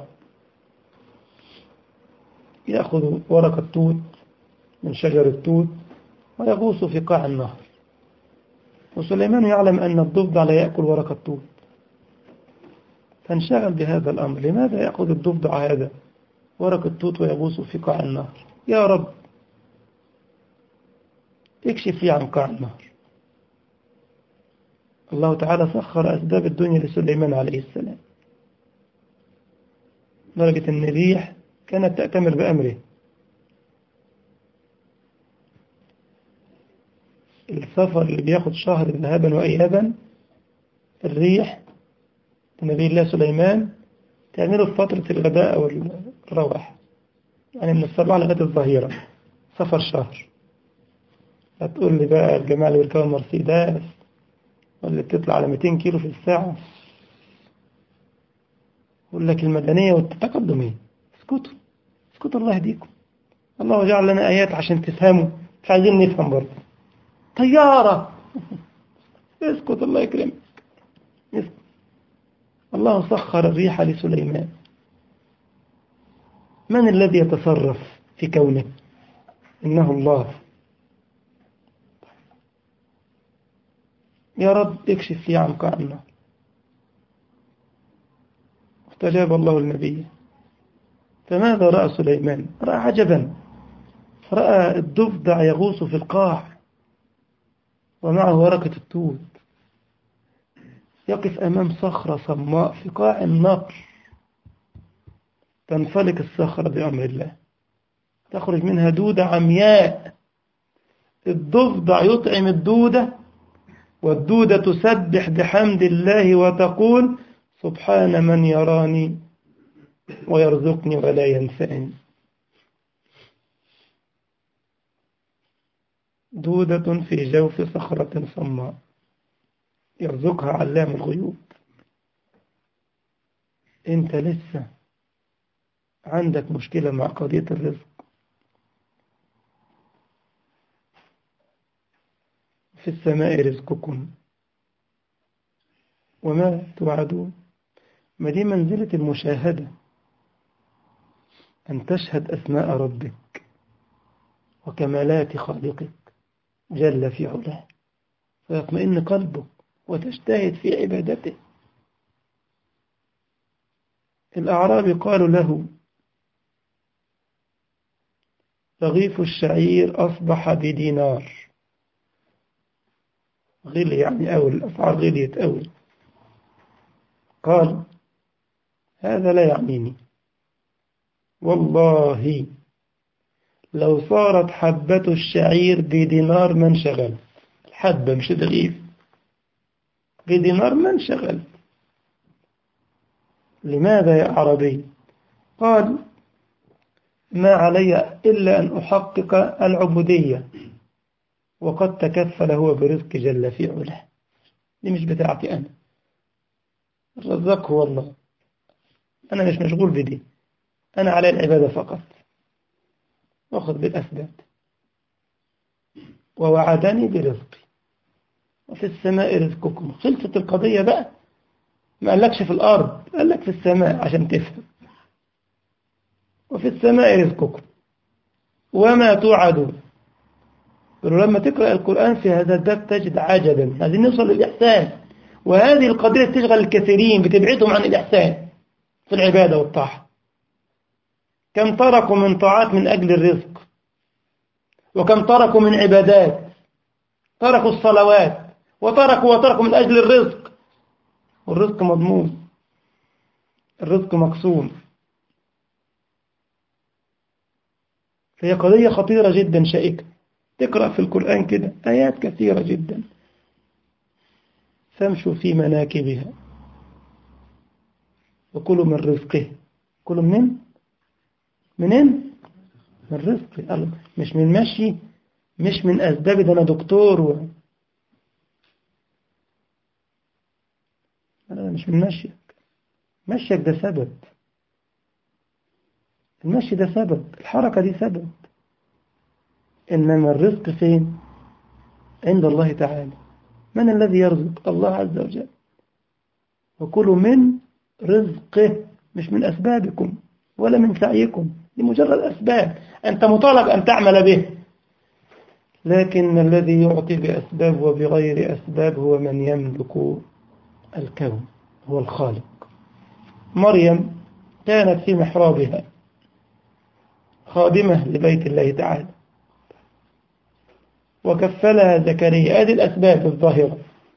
يأخذ ورق التوت من شجر التوت ويغوص في قاع النهر وسليمان يعلم أن الضفدع لا يأكل ورق التوت فانشغل بهذا الأمر لماذا يأخذ الضفدع هذا ورق التوت ويغوص في قاع النهر يا رب اكشف لي عن قاع النهر الله تعالى سخر أسباب الدنيا لسليمان عليه السلام درجة أن الريح كانت تأتمر بأمره السفر اللي بياخد شهر ذهابا وإيابا الريح نبي الله سليمان تعمله في فترة الغداء أو الروح يعني من الصباح لغاية الظهيرة سفر شهر هتقول لي بقى الجماعة اللي بيركبوا مرسيدس واللي بتطلع على 200 كيلو في الساعة يقول لك المدنية والتقدمية اسكتوا اسكتوا الله يهديكم الله جعل لنا آيات عشان تفهموا مش عايزين نفهم برضه طيارة اسكت الله يكرمك اسكت الله سخر الريح لسليمان من الذي يتصرف في كونه إنه الله يا رب اكشف لي عن قاع النار استجاب الله النبي فماذا رأى سليمان رأى عجبا رأى الضفدع يغوص في القاع ومعه ورقة التوت يقف أمام صخرة صماء في قاع النقر تنفلق الصخرة بأمر الله تخرج منها دودة عمياء الضفدع يطعم الدودة والدودة تسبح بحمد الله وتقول سبحان من يراني ويرزقني ولا ينساني دودة في جوف صخرة صماء يرزقها علام الغيوب انت لسه عندك مشكلة مع قضية الرزق في السماء رزقكم وما توعدون ما دي منزلة المشاهدة أن تشهد أسماء ربك وكمالات خالقك جل في علاه فيطمئن قلبك وتجتهد في عبادته الأعراب قالوا له رغيف الشعير أصبح بدينار غلي يعني أول الأسعار غليت أول قال هذا لا يعنيني والله لو صارت حبة الشعير بدينار ما انشغل الحبة مش الرغيف بدينار ما انشغل لماذا يا عربي قال ما علي إلا أن أحقق العبودية وقد تكفل هو برزق جل في علاه دي مش بتاعتي أنا الرزاق هو الله أنا مش مشغول بدي أنا علي العبادة فقط وأخذ بالأسباب ووعدني برزقي وفي السماء رزقكم خلصت القضية بقى ما قالكش في الأرض قال لك في السماء عشان تفهم وفي السماء رزقكم وما توعدون لما تقرأ القرآن في هذا الباب تجد عجبا عايزين نوصل للإحسان وهذه القضية تشغل الكثيرين بتبعدهم عن الإحسان في العبادة والطاعة كم تركوا من طاعات من أجل الرزق وكم تركوا من عبادات تركوا الصلوات وتركوا وتركوا من أجل الرزق والرزق مضمون الرزق مقسوم فهي قضية خطيرة جدا شائكة تقرأ في القرآن كده آيات كثيرة جدا فامشوا في مناكبها وكلوا من رزقه كلوا منين منين من رزقه مش من مشي مش من أسباب ده أنا دكتور و... أنا مش من مشيك مشيك ده سبب المشي ده سبب الحركة دي سبب إنما الرزق فين عند الله تعالى من الذي يرزق الله عز وجل وكلوا من رزقه مش من أسبابكم ولا من سعيكم دي مجرد أسباب أنت مطالب أن تعمل به لكن الذي يعطي بأسباب وبغير أسباب هو من يملك الكون هو الخالق مريم كانت في محرابها خادمة لبيت الله تعالى وكفلها زكريا هذه الأسباب الظاهرة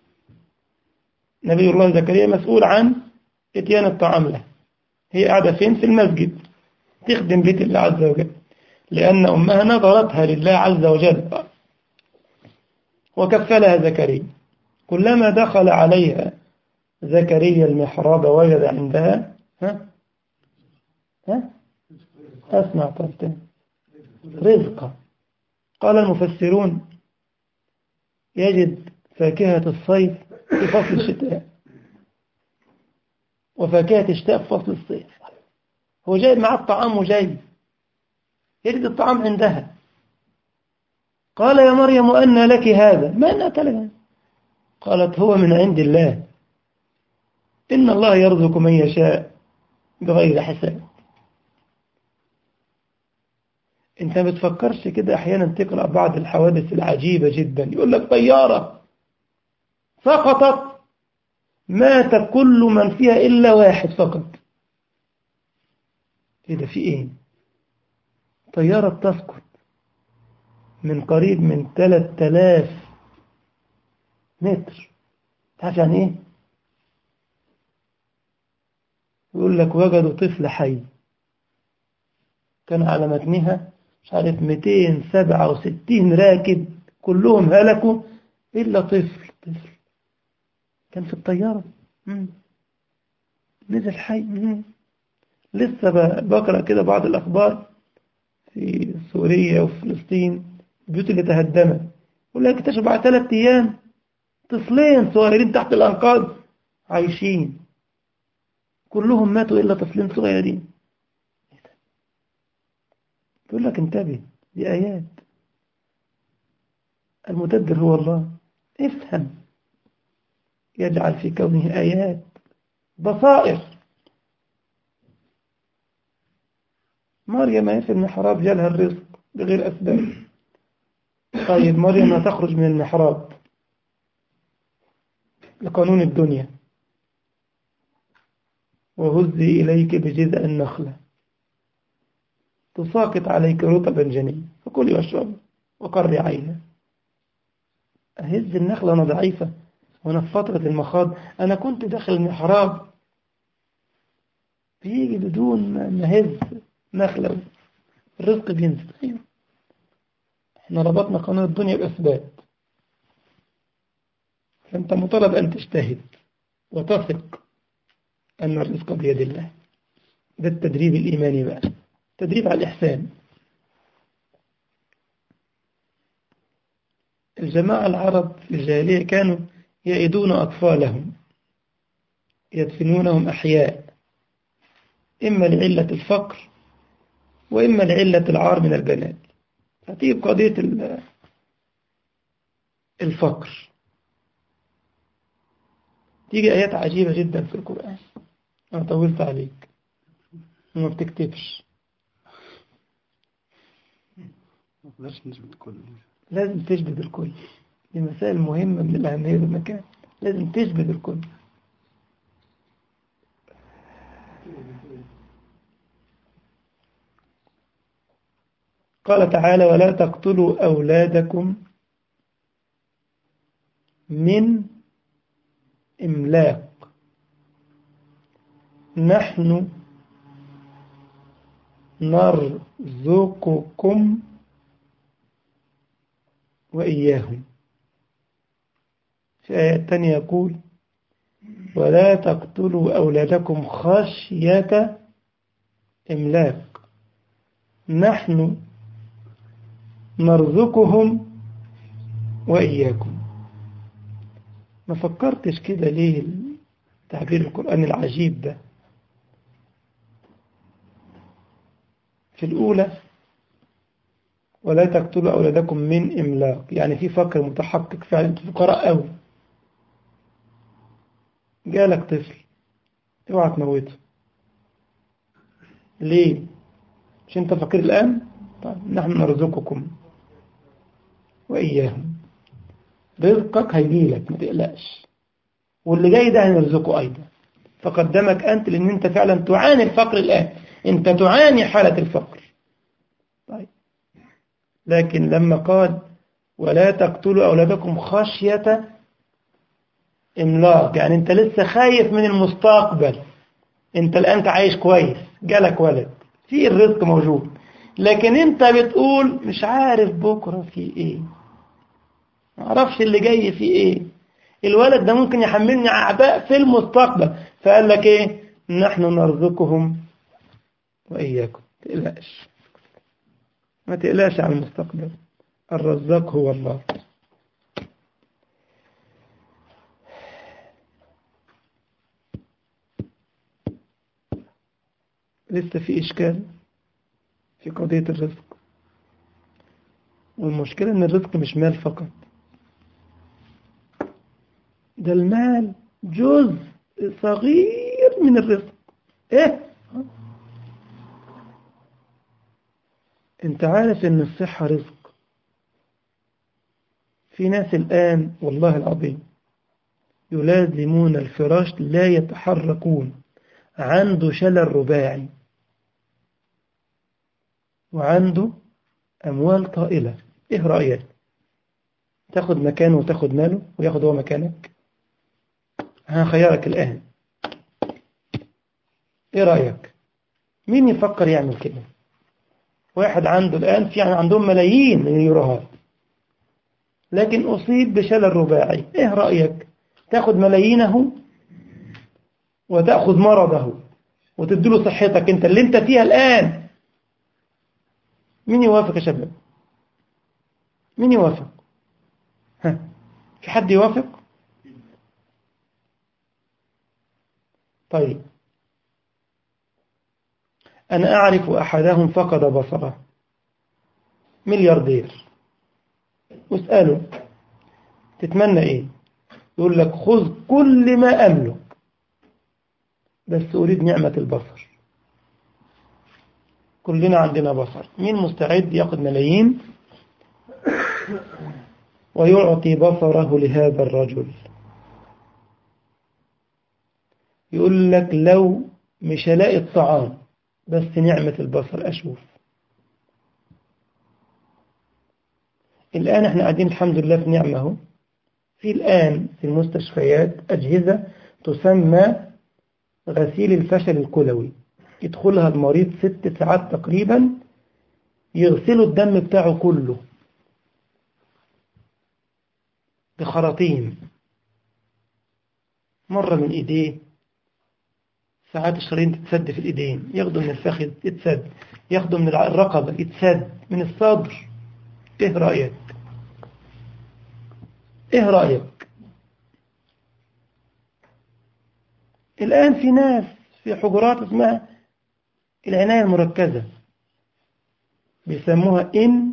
نبي الله زكريا مسؤول عن اتيان الطعام له هي قاعدة فين في المسجد تخدم بيت الله عز وجل لأن أمها نظرتها لله عز وجل وكفلها زكريا كلما دخل عليها زكريا المحراب وجد عندها ها ها أسمع طرتين رزقا قال المفسرون يجد فاكهة الصيف في فصل الشتاء وفاكهة الشتاء في فصل الصيف هو جايب معاه الطعام وجاي يجد الطعام عندها قال يا مريم أن لك هذا ما أن لك قالت هو من عند الله إن الله يرزق من يشاء بغير حساب انت ما بتفكرش كده احيانا تقرأ بعض الحوادث العجيبة جدا يقول لك طيارة سقطت مات كل من فيها إلا واحد فقط ايه ده في ايه طيارة تسقط من قريب من 3000 متر تعرف يعني ايه يقول لك وجدوا طفل حي كان على متنها مش عارف 267 راكب كلهم هلكوا إلا طفل طفل كان في الطيارة مم. نزل حي مم. لسه بقرأ كده بعض الأخبار في سوريا وفي فلسطين البيوت اللي تهدمت يقول لك اكتشفوا بعد ثلاث أيام طفلين صغيرين تحت الأنقاض عايشين كلهم ماتوا إلا طفلين صغيرين يقول لك انتبه دي آيات المدبر هو الله افهم يجعل في كونه آيات بصائر مريم في المحراب جالها الرزق بغير أسباب طيب مريم هتخرج من المحراب لقانون الدنيا وهزي إليك بجذع النخلة تساقط عليك رطبا جنيا فكلي واشربي وقري عينا أهز النخلة أنا ضعيفة وأنا في فترة المخاض أنا كنت داخل المحراب بيجي بدون ما هز نخلة الرزق بينزل أيوه احنا ربطنا قانون الدنيا بأسباب فأنت مطالب أن تجتهد وتثق أن الرزق بيد الله ده التدريب الإيماني بقى تدريب على الإحسان الجماعة العرب في الجاهلية كانوا يئدون أطفالهم يدفنونهم أحياء إما لعلة الفقر وإما لعلة العار من البنات فتيجي قضية الفقر تيجي آيات عجيبة جدا في القرآن أنا طولت عليك وما بتكتبش ما نقدرش نثبت كل لازم تجبد الكل دي مسائل مهمة من الأهمية بالمكان لازم تجبد الكل قال تعالى ولا تقتلوا أولادكم من إملاق نحن نرزقكم وإياهم في آية تانية يقول ولا تقتلوا أولادكم خشية إملاق نحن نرزقهم وإياكم ما فكرتش كده ليه تعبير القرآن العجيب ده في الأولى ولا تقتلوا أولادكم من إملاق يعني في فقر متحقق فعلا انتوا فقراء قوي جالك طفل اوعى تموته ليه مش انت فقير الآن طيب نحن نرزقكم وإياهم رزقك هيجيلك ما تقلقش واللي جاي ده هنرزقه أيضا فقدمك أنت لأن أنت فعلا تعاني الفقر الآن أنت تعاني حالة الفقر طيب لكن لما قال ولا تقتلوا أولادكم خشية إملاق يعني أنت لسه خايف من المستقبل أنت الآن عايش كويس جالك ولد في الرزق موجود لكن أنت بتقول مش عارف بكرة في إيه معرفش اللي جاي في إيه الولد ده ممكن يحملني أعباء في المستقبل فقال لك إيه نحن نرزقهم وإياكم تقلقش ما تقلقش عن المستقبل الرزاق هو الله لسه في إشكال في قضية الرزق والمشكلة إن الرزق مش مال فقط ده المال جزء صغير من الرزق إيه انت عارف ان الصحة رزق في ناس الآن والله العظيم يلازمون الفراش لا يتحركون عنده شلل رباعي وعنده أموال طائلة إيه رأيك تاخد مكانه وتاخد ماله وياخد هو مكانك هخيرك الآن إيه رأيك مين يفكر يعمل كده واحد عنده الآن في يعني عندهم ملايين من اليوروهات لكن أصيب بشلل رباعي إيه رأيك تاخد ملايينه وتأخذ مرضه وتديله صحتك انت اللي انت فيها الآن مين يوافق يا شباب مين يوافق ها في حد يوافق طيب أنا أعرف أحدهم فقد بصره ملياردير واسأله تتمنى إيه يقول لك خذ كل ما أملك بس أريد نعمة البصر كلنا عندنا بصر مين مستعد ياخذ ملايين ويعطي بصره لهذا الرجل يقول لك لو مش هلاقي الطعام بس نعمة البصر أشوف الآن احنا قاعدين الحمد لله في نعمة في الآن في المستشفيات أجهزة تسمى غسيل الفشل الكلوي يدخلها المريض ست ساعات تقريبا يغسلوا الدم بتاعه كله بخراطيم مرة من إيديه ساعات الشرايين تتسد في الإيدين ياخدوا من الفخذ يتسد ياخدوا من الرقبة يتسد من الصدر إيه رأيك إيه رأيك الآن في ناس في حجرات اسمها العناية المركزة بيسموها إن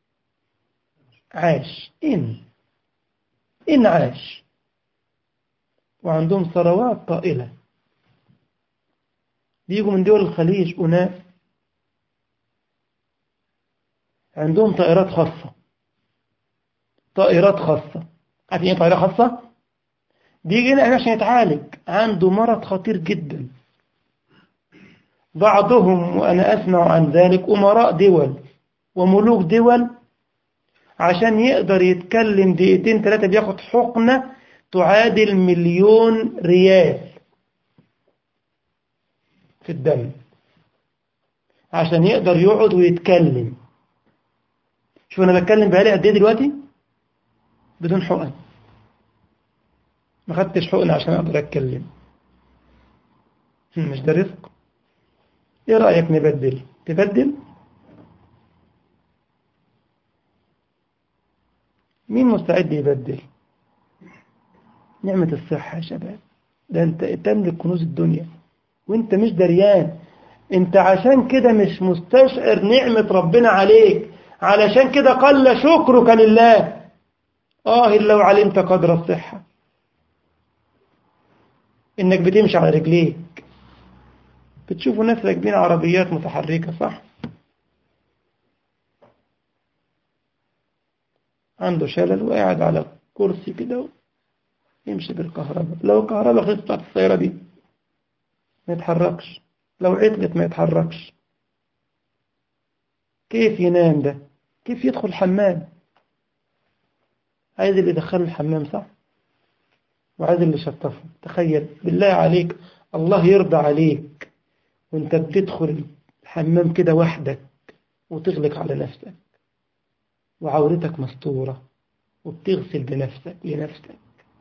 عاش إن إن عاش وعندهم ثروات طائلة بيجوا من دول الخليج أناس عندهم طائرات خاصة طائرات خاصة عارفين ايه طائرة خاصة؟ بيجي هنا عشان يتعالج عنده مرض خطير جدا بعضهم وأنا أسمع عن ذلك أمراء دول وملوك دول عشان يقدر يتكلم دقيقتين ثلاثة بياخد حقنة تعادل مليون ريال في الدم عشان يقدر يقعد ويتكلم شوف أنا بتكلم بقالي قد إيه دلوقتي بدون حقن ما خدتش حقن عشان أقدر أتكلم مش ده رزق إيه رأيك نبدل تبدل مين مستعد يبدل نعمة الصحة يا شباب ده انت تملك كنوز الدنيا وانت مش دريان انت عشان كده مش مستشعر نعمة ربنا عليك علشان كده قل شكرك لله آه لو علمت قدر الصحة إنك بتمشي على رجليك بتشوفوا ناس راكبين عربيات متحركة صح عنده شلل وقاعد على كرسي كده يمشي بالكهرباء لو الكهرباء خلصت بتاعت السيارة دي ما يتحركش لو عطلت ما يتحركش كيف ينام ده كيف يدخل الحمام عايز اللي يدخله الحمام صح وعايز اللي يشطفه تخيل بالله عليك الله يرضى عليك وانت بتدخل الحمام كده وحدك وتغلق على نفسك وعورتك مستورة وبتغسل بنفسك لنفسك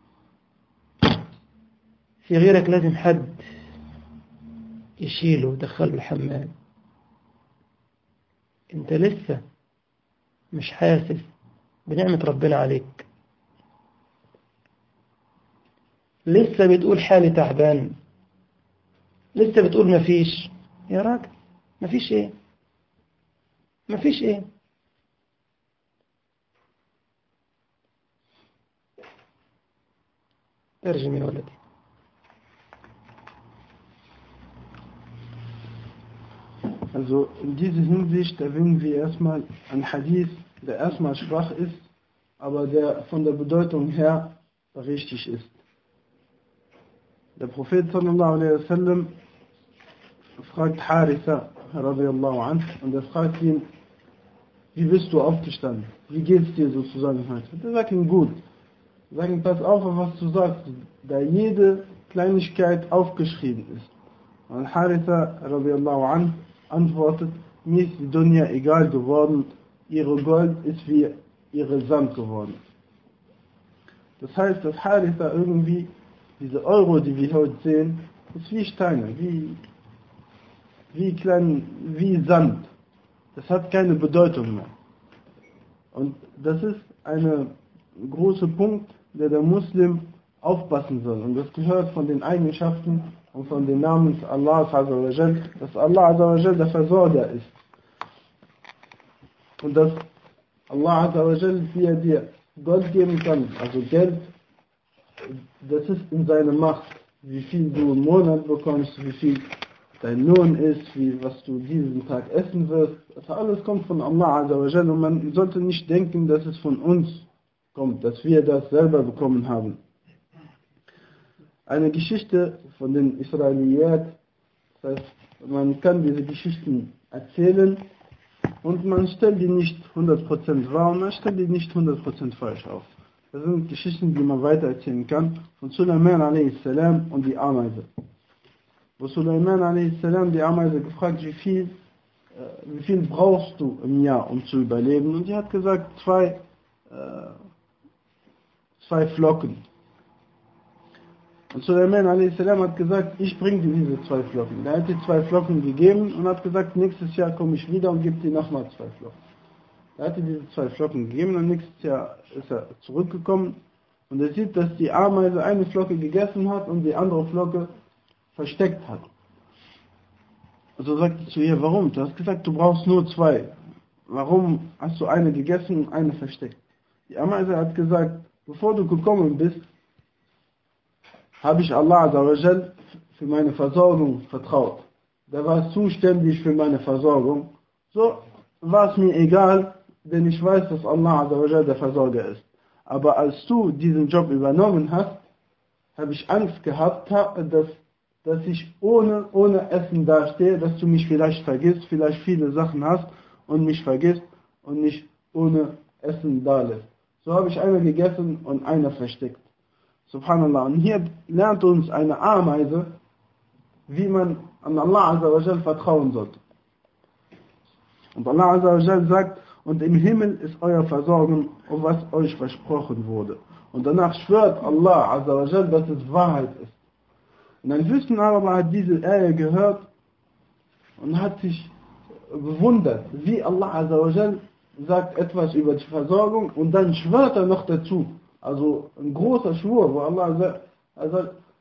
في غيرك لازم حد يشيله ويدخله الحمام انت لسه مش حاسس بنعمة ربنا عليك لسه بتقول حالي تعبان لسه بتقول مفيش يا راجل مفيش ايه مفيش ايه ترجم يا ولدي Also in dieser Hinsicht erwähnen wir erstmal ein Hadith, der erstmal schwach ist, aber der von der Bedeutung her richtig ist. Der Prophet sallallahu alaihi wasallam fragt Haritha radiallahu anh und er fragt ihn, wie bist du aufgestanden? Wie geht's dir sozusagen heute? Er sagt ihm gut. Er sagt ihm, pass auf, was du sagst, da jede Kleinigkeit aufgeschrieben ist. Und Haritha radiallahu anh antwortet, mir ist die Dunya egal geworden, ihre Gold ist wie ihre Sand geworden. Das heißt, dass Haritha irgendwie, diese Euro, die wir heute sehen, ist wie Steine, wie, wie klein, wie Sand. Das hat keine Bedeutung mehr. Und das ist ein großer Punkt, der der Muslim aufpassen soll. Und das gehört von den Eigenschaften und von den Namen Allahs Azzawajal, dass Allah Azzawajal der Versorger ist. Und dass Allah Azzawajal dir, dir Gold geben kann, also Geld, das ist in seiner Macht, wie viel du im Monat bekommst, wie viel dein Lohn ist, wie, was du diesen Tag essen wirst. Das alles kommt von Allah Azzawajal und man sollte nicht denken, dass es von uns kommt, dass wir das selber bekommen haben. Eine Geschichte von den Israeliyat, das heißt, man kann diese Geschichten erzählen und man stellt die nicht 100% wahr und man stellt die nicht 100% falsch auf. Das sind Geschichten, die man weitererzählen kann von Sulaiman a.s. und die Ameise. Wo Sulaiman a.s. die Ameise gefragt, wie viel, äh, wie viel brauchst du im Jahr, um zu überleben? Und die hat gesagt, zwei, äh, zwei Flocken. Und Suleiman a.s. hat gesagt, ich bringe dir diese zwei Flocken. Er hat die zwei Flocken gegeben und hat gesagt, nächstes Jahr komme ich wieder und gebe dir nochmal zwei Flocken. Er hatte diese zwei Flocken gegeben und nächstes Jahr ist er zurückgekommen und er sieht, dass die Ameise eine Flocke gegessen hat und die andere Flocke versteckt hat. Also sagt er zu ihr, warum? Du hast gesagt, du brauchst nur zwei. Warum hast du eine gegessen und eine versteckt? Die Ameise hat gesagt, bevor du gekommen bist, habe ich Allah Azzawajal für meine Versorgung vertraut. Der war zuständig für meine Versorgung. So war es mir egal, denn ich weiß, dass Allah Azzawajal der Versorger ist. Aber als du diesen Job übernommen hast, habe ich Angst gehabt, dass, dass ich ohne, ohne Essen dastehe, dass du mich vielleicht vergisst, vielleicht viele Sachen hast und mich vergisst und mich ohne Essen da lässt. So habe ich eine gegessen und eine versteckt. Subhanallah. Und hier lernt uns eine Ameise, wie man an Allah Azza vertrauen sollte. Und Allah Azza sagt, und im Himmel ist euer Versorgen, um was euch versprochen wurde. Und danach schwört Allah Azza dass es Wahrheit ist. Und ein Wissenschaftler hat diese Ehe gehört und hat sich bewundert, wie Allah Azza sagt etwas über die Versorgung und dann schwört er noch dazu. Also ein großer Schwur, wo Allah sagt, also,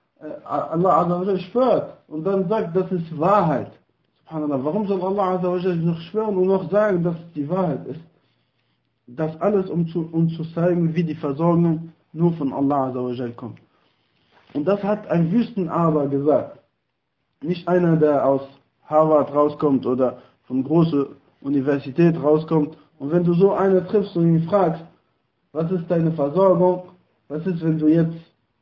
Allah Azza schwört und dann sagt, das ist Wahrheit. Subhanallah, warum soll Allah Azza noch schwören und noch sagen, dass es die Wahrheit ist? Das alles, um zu, um zu zeigen, wie die Versorgung nur von Allah Azza kommt. Und das hat ein Wüstenarber gesagt. Nicht einer, der aus Harvard rauskommt oder von großer Universität rauskommt. Und wenn du so einen triffst und ihn fragst, was ist deine Versorgung? Was ist, wenn du jetzt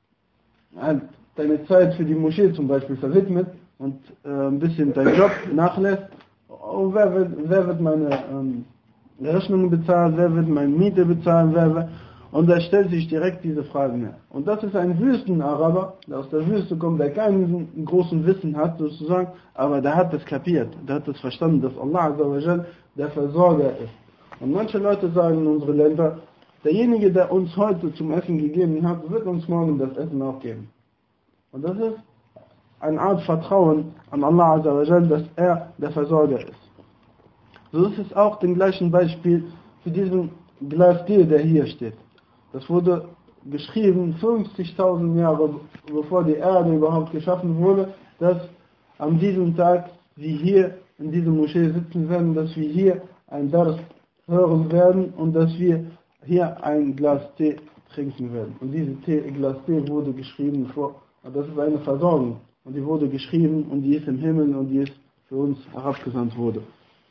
halt deine Zeit für die Moschee zum Beispiel verwidmet und äh, ein bisschen deinen Job nachlässt? Und wer wird, wer wird meine ähm, Rechnungen bezahlen? Wer wird meine Miete bezahlen? Wer, wer? Und er stellt sich direkt diese Fragen mehr. Und das ist ein Wüstenaraber, der aus der Wüste kommt, der keinen großen Wissen hat sozusagen, aber der hat das kapiert, der hat das verstanden, dass Allah der Versorger ist. Und manche Leute sagen in unseren Ländern, Derjenige, der uns heute zum Essen gegeben hat, wird uns morgen das Essen auch geben. Und das ist eine Art Vertrauen an Allah Azzawajal, dass er der Versorger ist. So ist es auch dem gleichen Beispiel für diesen Glas Tee, der hier steht. Das wurde geschrieben 50.000 Jahre bevor die Erde überhaupt geschaffen wurde, dass an diesem Tag wir hier in dieser Moschee sitzen werden, dass wir hier ein Dars hören werden und dass wir hier ein Glas Tee trinken werden. Und dieses Tee, Glas Tee wurde geschrieben vor, das ist eine Versorgung. Und die wurde geschrieben und die ist im Himmel und die ist für uns herabgesandt wurde.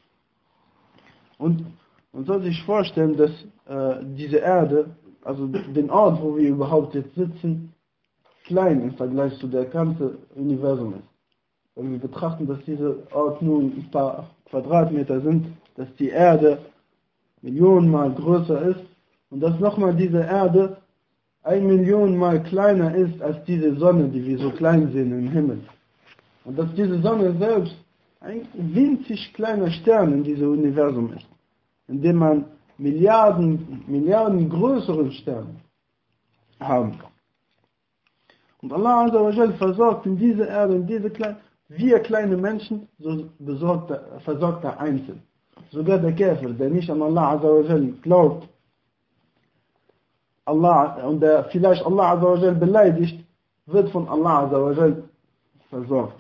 Und man soll sich vorstellen, dass äh, diese Erde, also den Ort, wo wir überhaupt jetzt sitzen, klein im Vergleich zu der ganzen Universum ist. Wenn wir betrachten, dass dieser Ort nur ein paar Quadratmeter sind, dass die Erde Millionenmal größer ist und dass nochmal diese Erde ein Million Mal kleiner ist als diese Sonne, die wir so klein sehen im Himmel. Und dass diese Sonne selbst ein winzig kleiner Stern in diesem Universum ist, in dem man Milliarden, Milliarden größeren Sterne haben. Und Allah Azza versorgt in diese Erde, in diese kleinen, wir kleine Menschen, so besorgt er, versorgt er einzeln. Sogar der Käfer, der nicht an Allah Azza glaubt, Allah und der vielleicht Allah Azawajal beleidigt, wird von Allah Azawajal versorgt.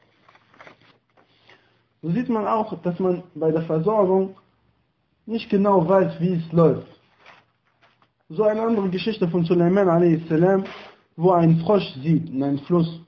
So sieht man auch, dass man bei der Versorgung nicht genau weiß, wie es läuft. So eine andere Geschichte von Suleiman a.s., wo ein Frosch sieht in einem Fluss.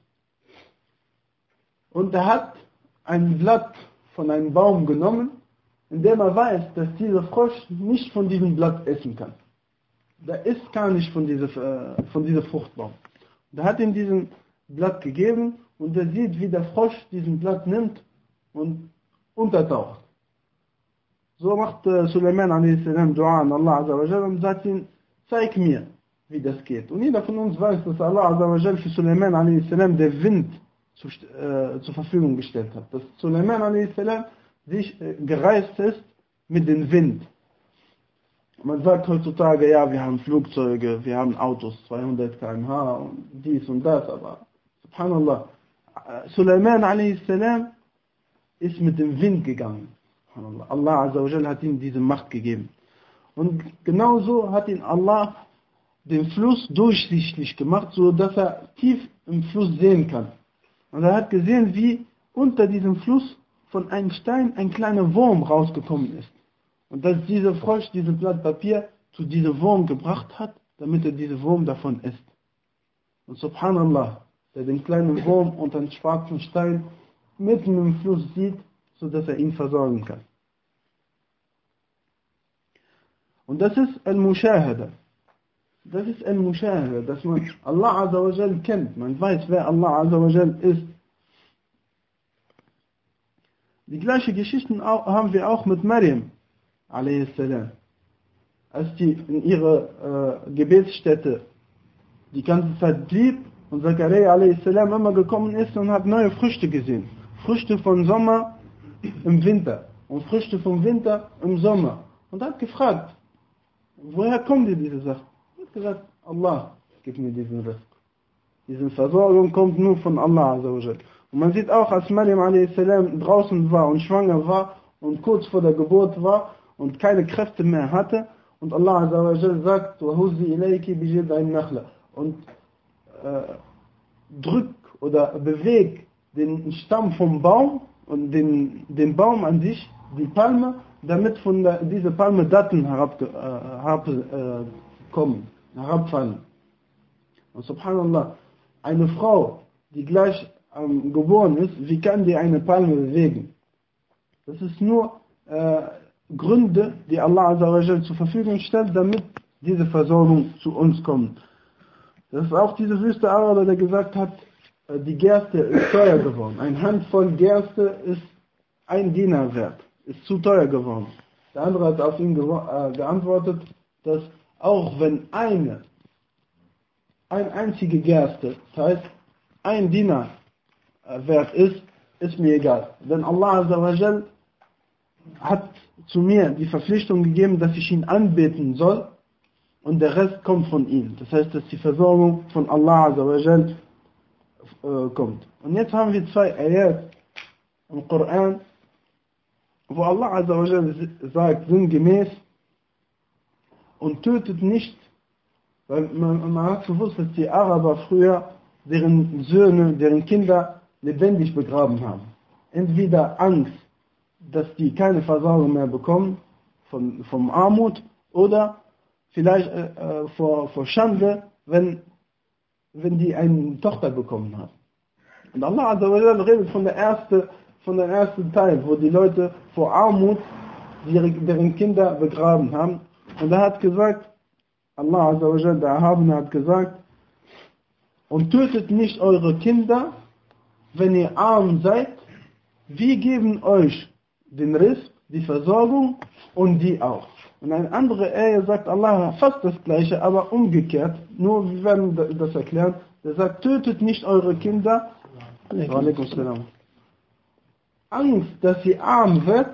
Und er hat ein Blatt von einem Baum genommen, in dem er weiß, dass dieser Frosch nicht von diesem Blatt essen kann der isst gar nicht von dieser, äh, von dieser Fruchtbaum. Der hat ihm diesen Blatt gegeben und er sieht, wie der Frosch diesen Blatt nimmt und untertaucht. So macht äh, Suleiman a.s. Dua an Allah Azza und sagt ihm, zeig mir, wie das geht. Und jeder von uns weiß, dass Allah Azza für Suleiman a.s. der Wind zu, äh, zur Verfügung gestellt hat. Dass Suleiman a.s. sich äh, gereist ist mit dem Wind. Man sagt heutzutage, ja, wir haben Flugzeuge, wir haben Autos, 200 km/h und dies und das, aber subhanallah, Suleiman a.s. ist mit dem Wind gegangen. Subhanallah. Allah Azza hat ihm diese Macht gegeben. Und genauso hat ihn Allah den Fluss durchsichtig gemacht, so dass er tief im Fluss sehen kann. Und er hat gesehen, wie unter diesem Fluss von einem Stein ein kleiner Wurm rausgekommen ist. Und dass dieser Frosch dieses Blatt Papier zu diesem Wurm gebracht hat, damit er diesen Wurm davon isst. Und subhanallah, der den kleinen Wurm unter den schwarzen Stein mitten im Fluss sieht, sodass er ihn versorgen kann. Und das ist Al-Mushahada. Das ist Al-Mushahada, dass man Allah Azza wa Jal kennt. Man weiß, wer Allah Azza wa Jal ist. Die gleiche Geschichten haben wir auch mit Maryam, a.s. Als die in ihrer äh, Gebetsstätte die ganze Zeit blieb und Zakaria a.s. immer gekommen ist und hat neue Früchte gesehen. Früchte von Sommer im Winter und Früchte vom Winter im Sommer. Und hat gefragt, woher kommen dir diese Sachen? Er hat gesagt, Allah gibt mir diesen Risk. Diese Versorgung kommt nur von Allah. Und man sieht auch, als Maryam a.s. draußen war und schwanger war und kurz vor der Geburt war und keine Kräfte mehr hatte und Allah sagt, und äh, drück oder beweg den Stamm vom Baum und den, den Baum an sich, die Palme, damit von der, diese Palme Daten herabkommen, äh, herab, äh, herabfallen. Und subhanallah, eine Frau, die gleich ähm, geboren ist, wie kann die eine Palme bewegen? Das ist nur äh, Gründe, die Allah Azza zur Verfügung stellt, damit diese Versorgung zu uns kommt. Das ist auch diese Wüste Araber, der gesagt hat, äh, die Gerste ist teuer geworden. Ein Handvoll Gerste ist ein Dinar wert, ist zu teuer geworden. Der andere hat auf ihn äh, geantwortet, dass auch wenn eine, ein einzige Gerste, das heißt ein Dinar äh, wert ist, ist mir egal. Denn Allah Azza hat zu mir die Verpflichtung gegeben, dass ich ihn anbeten soll und der Rest kommt von ihm. Das heißt, dass die Versorgung von Allah Azza äh, kommt. Und jetzt haben wir zwei Ayat im Koran, wo Allah Azza wa sagt, sinngemäß, und tötet nicht, weil man, man hat gewusst, dass die Araber früher deren Söhne, deren Kinder lebendig begraben haben. Entweder Angst, dass die keine Versorgung mehr bekommen von, vom Armut oder vielleicht äh, äh vor, vor Schande, wenn wenn die eine Tochter bekommen haben. Und Allah Azza redet von der ersten von der ersten Teil, wo die Leute vor Armut deren Kinder begraben haben. Und er hat gesagt, Allah Azza wa der Erhabene hat gesagt, und tötet nicht eure Kinder, wenn ihr arm seid, wir geben euch den Riss, die Versorgung und die auch. Und eine andere Ehe sagt Allah fast das gleiche, aber umgekehrt. Nur wir werden das erklären. Er sagt, tötet nicht eure Kinder. Angst, dass sie arm wird,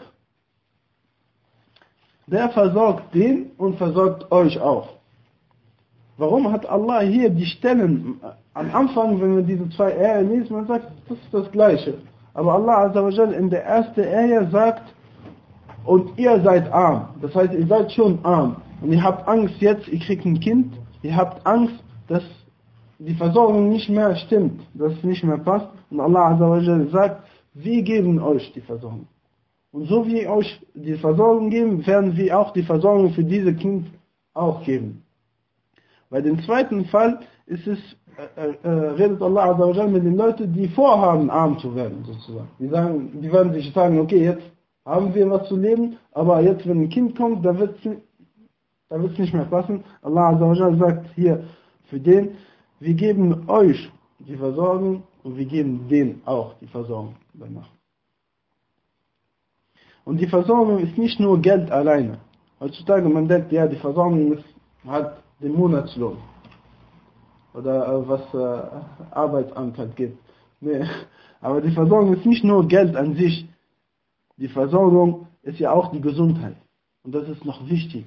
der versorgt den und versorgt euch auch. Warum hat Allah hier die Stellen am Anfang, wenn wir diese zwei Ehen lesen, man sagt, das ist das Gleiche. Aber Allah in der ersten Ehe sagt, und ihr seid arm. Das heißt, ihr seid schon arm. Und ihr habt Angst jetzt, ihr kriegt ein Kind, ihr habt Angst, dass die Versorgung nicht mehr stimmt, dass es nicht mehr passt. Und Allah Azza sagt, wir geben euch die Versorgung. Und so wie wir euch die Versorgung geben, werden wir auch die Versorgung für dieses Kind auch geben. Bei dem zweiten Fall ist es, äh, äh, redet Allah Azza mit den Leuten, die vorhaben, arm zu werden, sozusagen. Die sagen, die werden sich sagen, okay, jetzt haben wir was zu leben, aber jetzt, wenn ein Kind kommt, da wird es da nicht mehr passen. Allah Azza sagt hier für den, wir geben euch die Versorgung und wir geben denen auch die Versorgung danach. Und die Versorgung ist nicht nur Geld alleine. Heutzutage man denkt, ja, die Versorgung ist, hat den Monatslohn. Oder äh, was äh, Arbeitsamt halt gibt. Nee. Aber die Versorgung ist nicht nur Geld an sich, die Versorgung ist ja auch die Gesundheit. Und das ist noch wichtig.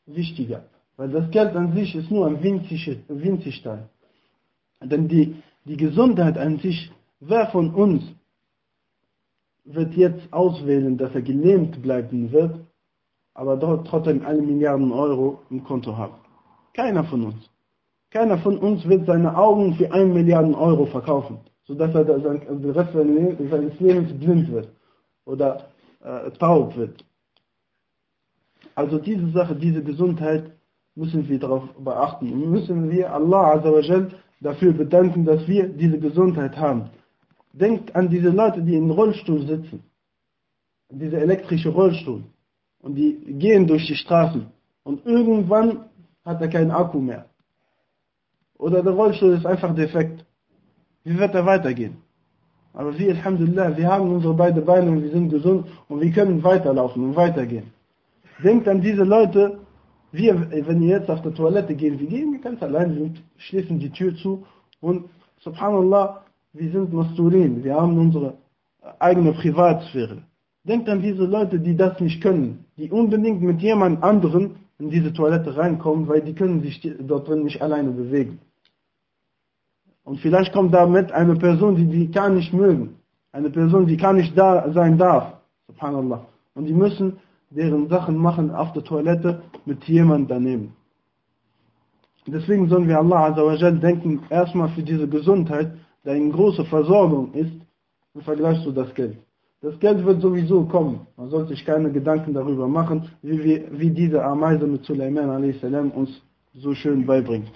wichtiger. Weil das Geld an sich ist nur ein winzig, winzig Teil. Denn die, die Gesundheit an sich, wer von uns wird jetzt auswählen, dass er gelähmt bleiben wird, aber dort trotzdem eine Milliarden Euro im Konto haben? Keiner von uns. Keiner von uns wird seine Augen für eine Milliarden Euro verkaufen, sodass er den Rest seines Lebens blind wird oder äh, taub wird. Also diese Sache, diese Gesundheit müssen wir darauf beachten. Und müssen wir Allah Azawajal dafür bedanken, dass wir diese Gesundheit haben. Denkt an diese Leute, die im Rollstuhl sitzen. Diese elektrische Rollstuhl. Und die gehen durch die Straßen. Und irgendwann hat er keinen Akku mehr. Oder der Rollstuhl ist einfach defekt. Wie wird er weitergehen? Aber wir, Alhamdulillah, wir haben unsere beiden Beine und wir sind gesund und wir können weiterlaufen und weitergehen. Denkt an diese Leute, wir, wenn ihr jetzt auf der Toilette gehen, wir gehen ganz allein, wir schließen die Tür zu und subhanallah, wir sind Masturin, wir haben unsere eigene Privatsphäre. Denkt an diese Leute, die das nicht können, die unbedingt mit jemand anderen in diese Toilette reinkommen, weil die können sich dort drin nicht alleine bewegen. Und vielleicht kommt damit eine Person, die die gar nicht mögen. Eine Person, die gar nicht da sein darf. Subhanallah. Und die müssen deren Sachen machen auf der Toilette mit jemand daneben. Deswegen sollen wir Allah Azawajal denken, erstmal für diese Gesundheit, der eine große Versorgung ist, im Vergleich zu das Geld. Das Geld wird sowieso kommen. Man sollte sich keine Gedanken darüber machen, wie, wir, wie diese Ameise mit Sulaiman a.s. uns so schön beibringt.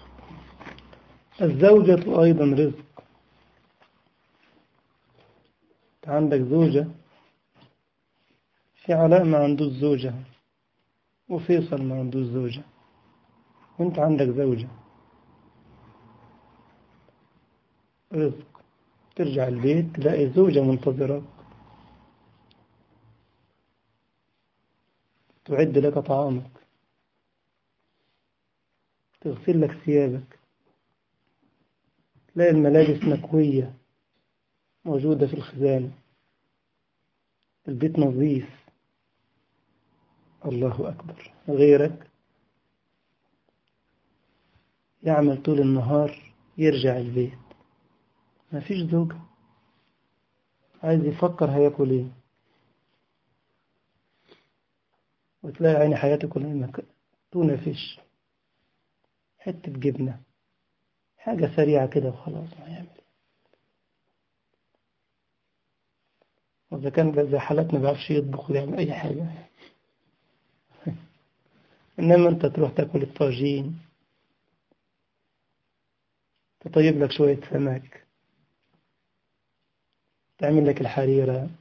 الزوجة أيضا رزق عندك زوجة في علاء ما عندوش زوجة وفيصل ما عندوش زوجة وانت عندك زوجة رزق ترجع البيت تلاقي زوجة منتظرة تعد لك طعامك تغسل لك ثيابك تلاقي الملابس مكوية موجودة في الخزانة البيت نظيف الله أكبر غيرك يعمل طول النهار يرجع البيت ما فيش زوجة عايز يفكر هياكل ايه وتلاقي عيني حياته كلها تونة فيش حتة جبنة حاجة سريعة كده وخلاص ما يعمل وإذا كان زي حالاتنا ما بيعرفش يطبخ ويعمل أي حاجة إنما أنت تروح تاكل الطاجين تطيب لك شوية سمك تعمل لك الحريرة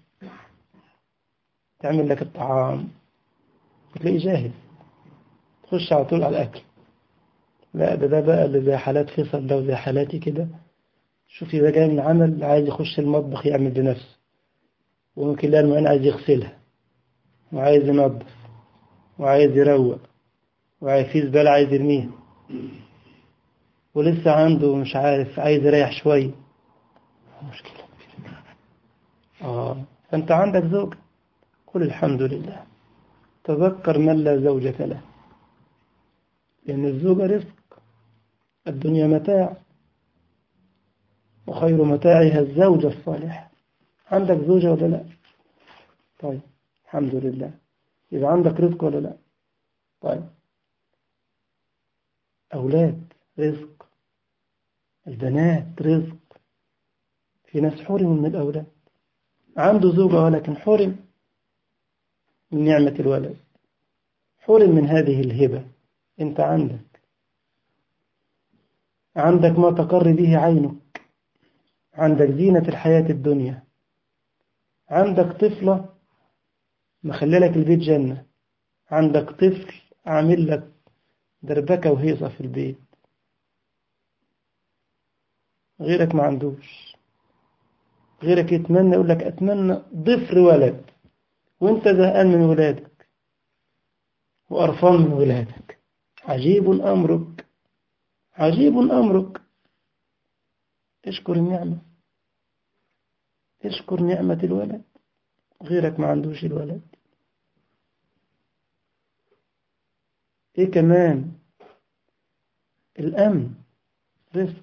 تعمل لك الطعام وتلاقيه جاهز تخش على طول على الأكل لا ده ده بقى اللي زي حالات فيصل ده وزي حالاتي كده شوف إذا جاي من عمل عايز يخش المطبخ يعمل بنفسه وممكن يلاقي المعين عايز يغسلها وعايز ينظف وعايز يروق وعايز في زبالة عايز يرميها ولسه عنده مش عارف عايز يريح شوية مشكلة آه فأنت عندك زوج قل الحمد لله تذكر من لا زوجة له لأن الزوجة رزق الدنيا متاع وخير متاعها الزوجة الصالحة عندك زوجة ولا لا طيب الحمد لله يبقى عندك رزق ولا لا طيب أولاد رزق البنات رزق في ناس حرموا من الأولاد عنده زوجة ولكن حرم من نعمة الولد حرم من هذه الهبة انت عندك عندك ما تقر به عينك عندك زينة الحياة الدنيا عندك طفلة مخللك البيت جنة عندك طفل عامل لك دربكة وهيصة في البيت غيرك ما عندوش غيرك يتمنى يقول لك أتمنى ضفر ولد وانت زهقان من ولادك وقرفان من ولادك عجيب أمرك عجيب أمرك اشكر النعمة اشكر نعمة الولد غيرك ما عندوش الولد إيه كمان الأمن رزق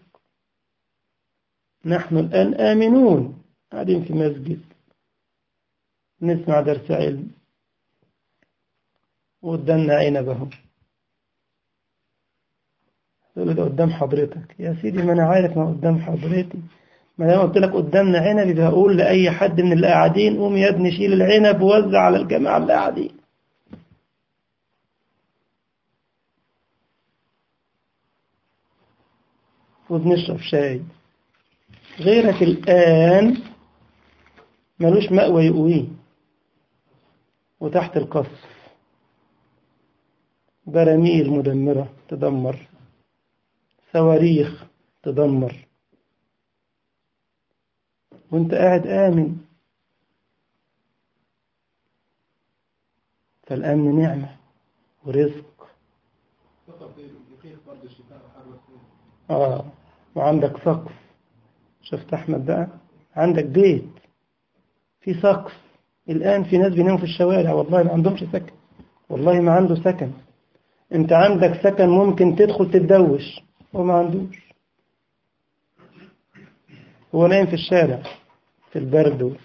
نحن الآن آمنون قاعدين في مسجد نسمع درس علم وقدامنا عنب اهو يقول ده قدام حضرتك يا سيدي ما انا عارف ما قدام حضرتي ما دام قلت لك قدامنا عنب يبقى هقول لاي حد من اللي قاعدين قوم يا ابني شيل العنب ووزع على الجماعه اللي قاعدين وبنشرب شاي غيرك الآن ملوش مأوى يقويه وتحت القصف براميل مدمرة تدمر صواريخ تدمر وانت قاعد آمن فالأمن نعمة ورزق آه وعندك سقف شفت أحمد بقى عندك بيت في سقف الآن في ناس بيناموا في الشوارع والله ما عندهمش سكن والله ما عنده سكن انت عندك سكن ممكن تدخل تتدوش هو ما عندوش هو نايم في الشارع في البرد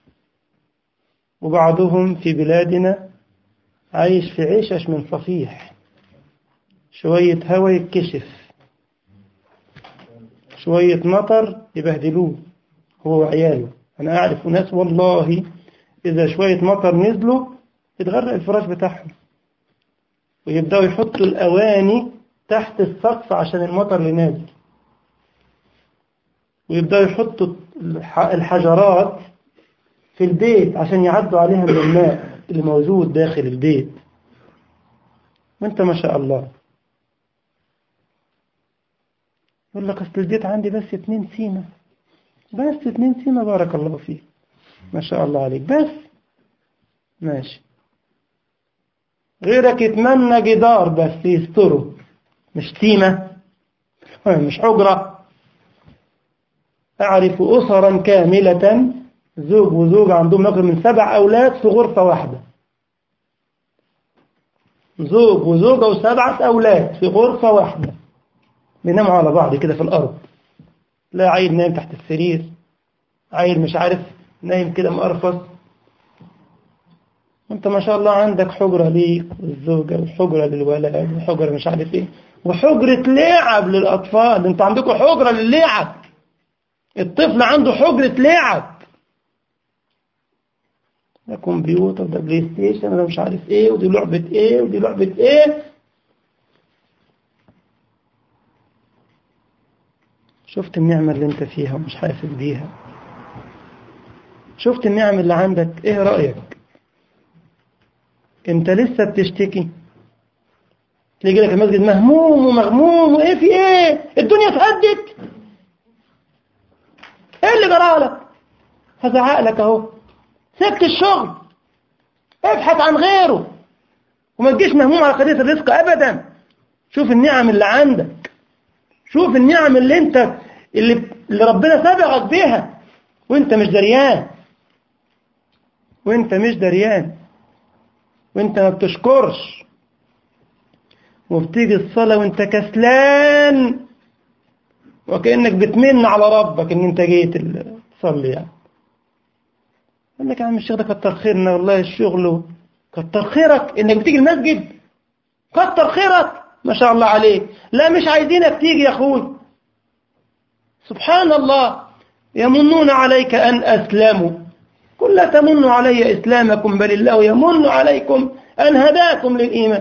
وبعضهم في بلادنا عايش في عيشش من صفيح شوية هوا يتكشف شوية مطر يبهدلوه هو وعياله أنا أعرف ناس والله إذا شوية مطر نزلوا يتغرق الفراش بتاعهم ويبدأوا يحطوا الأواني تحت السقف عشان المطر اللي نازل ويبدأوا يحطوا الحجرات في البيت عشان يعدوا عليها من الماء اللي موجود داخل البيت وانت ما شاء الله يقول لك أصل البيت عندي بس اتنين سيمة بس اتنين سيمة بارك الله فيه ما شاء الله عليك بس ماشي غيرك يتمنى جدار بس يستره مش سيمة مش حجرة أعرف أسرا كاملة زوج وزوج عندهم أكثر من سبع أولاد في غرفة واحدة زوج وزوجة وسبعة أولاد في غرفة واحدة بيناموا على بعض كده في الأرض لا عيل نايم تحت السرير عيل مش عارف نايم كده مقرفص انت ما شاء الله عندك حجرة ليك والزوجة وحجرة للولد وحجرة مش عارف ايه وحجرة لعب للأطفال انت عندكم حجرة للعب الطفل عنده حجرة لعب ده كمبيوتر ده بلاي ستيشن وده مش عارف ايه ودي لعبة ايه ودي لعبة ايه شفت النعمة اللي انت فيها ومش حاسس بيها شفت النعم اللي عندك ايه رأيك انت لسه بتشتكي تلاقي لك المسجد مهموم ومغموم وايه في ايه الدنيا اتهدت ايه اللي جرالك هزعق لك اهو سبت الشغل ابحث عن غيره وما تجيش مهموم على قضية الرزق ابدا شوف النعم اللي عندك شوف النعم اللي انت اللي, اللي ربنا سبقك بيها وانت مش دريان وانت مش دريان وانت ما بتشكرش وبتيجي الصلاة وانت كسلان وكأنك بتمن على ربك ان انت جيت تصلي يعني يقول لك يا عم الشيخ ده كتر خيرنا والله الشغل كتر خيرك انك بتيجي المسجد كتر خيرك ما شاء الله عليك لا مش عايزينك تيجي يا اخوي سبحان الله يمنون عليك ان اسلموا قل لا تمنوا علي اسلامكم بل الله يمن عليكم ان هداكم للايمان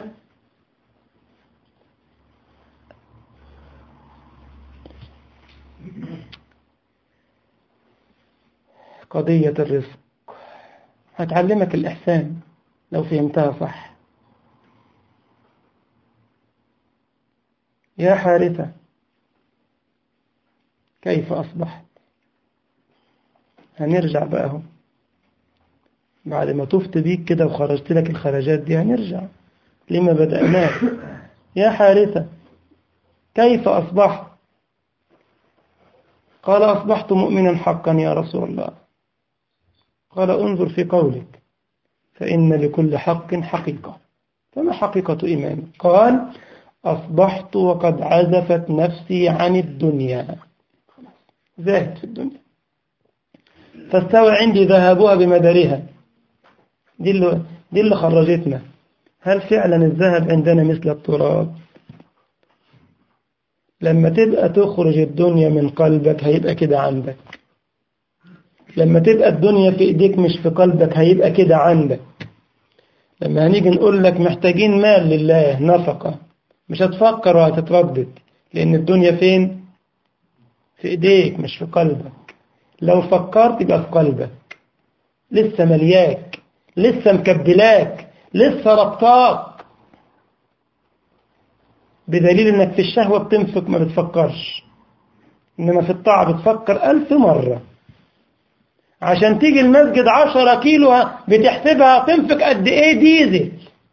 قضية الرزق هتعلمك الإحسان لو فهمتها صح يا حارثة كيف أصبحت هنرجع بقى اهو بعد ما طفت بيك كده وخرجت لك الخرجات دي هنرجع لما بدأناه يا حارثة كيف أصبحت قال أصبحت مؤمنا حقا يا رسول الله قال انظر في قولك فإن لكل حق حقيقة فما حقيقة إيمانه قال أصبحت وقد عزفت نفسي عن الدنيا زاهد في الدنيا فاستوى عندي ذهبها بمدارها دي اللي, دي اللي خرجتنا هل فعلا الذهب عندنا مثل التراب لما تبقى تخرج الدنيا من قلبك هيبقى كده عندك لما تبقى الدنيا في ايديك مش في قلبك هيبقى كده عندك لما هنيجي نقول لك محتاجين مال لله نفقة مش هتفكر وهتتردد لأن الدنيا فين في ايديك مش في قلبك لو فكرت يبقى في قلبك لسه ملياك لسه مكبلاك لسه ربطاك بدليل انك في الشهوة بتنفق ما بتفكرش انما في الطاعة بتفكر ألف مرة عشان تيجي المسجد عشرة كيلو بتحسبها تنفق قد ايه ديزل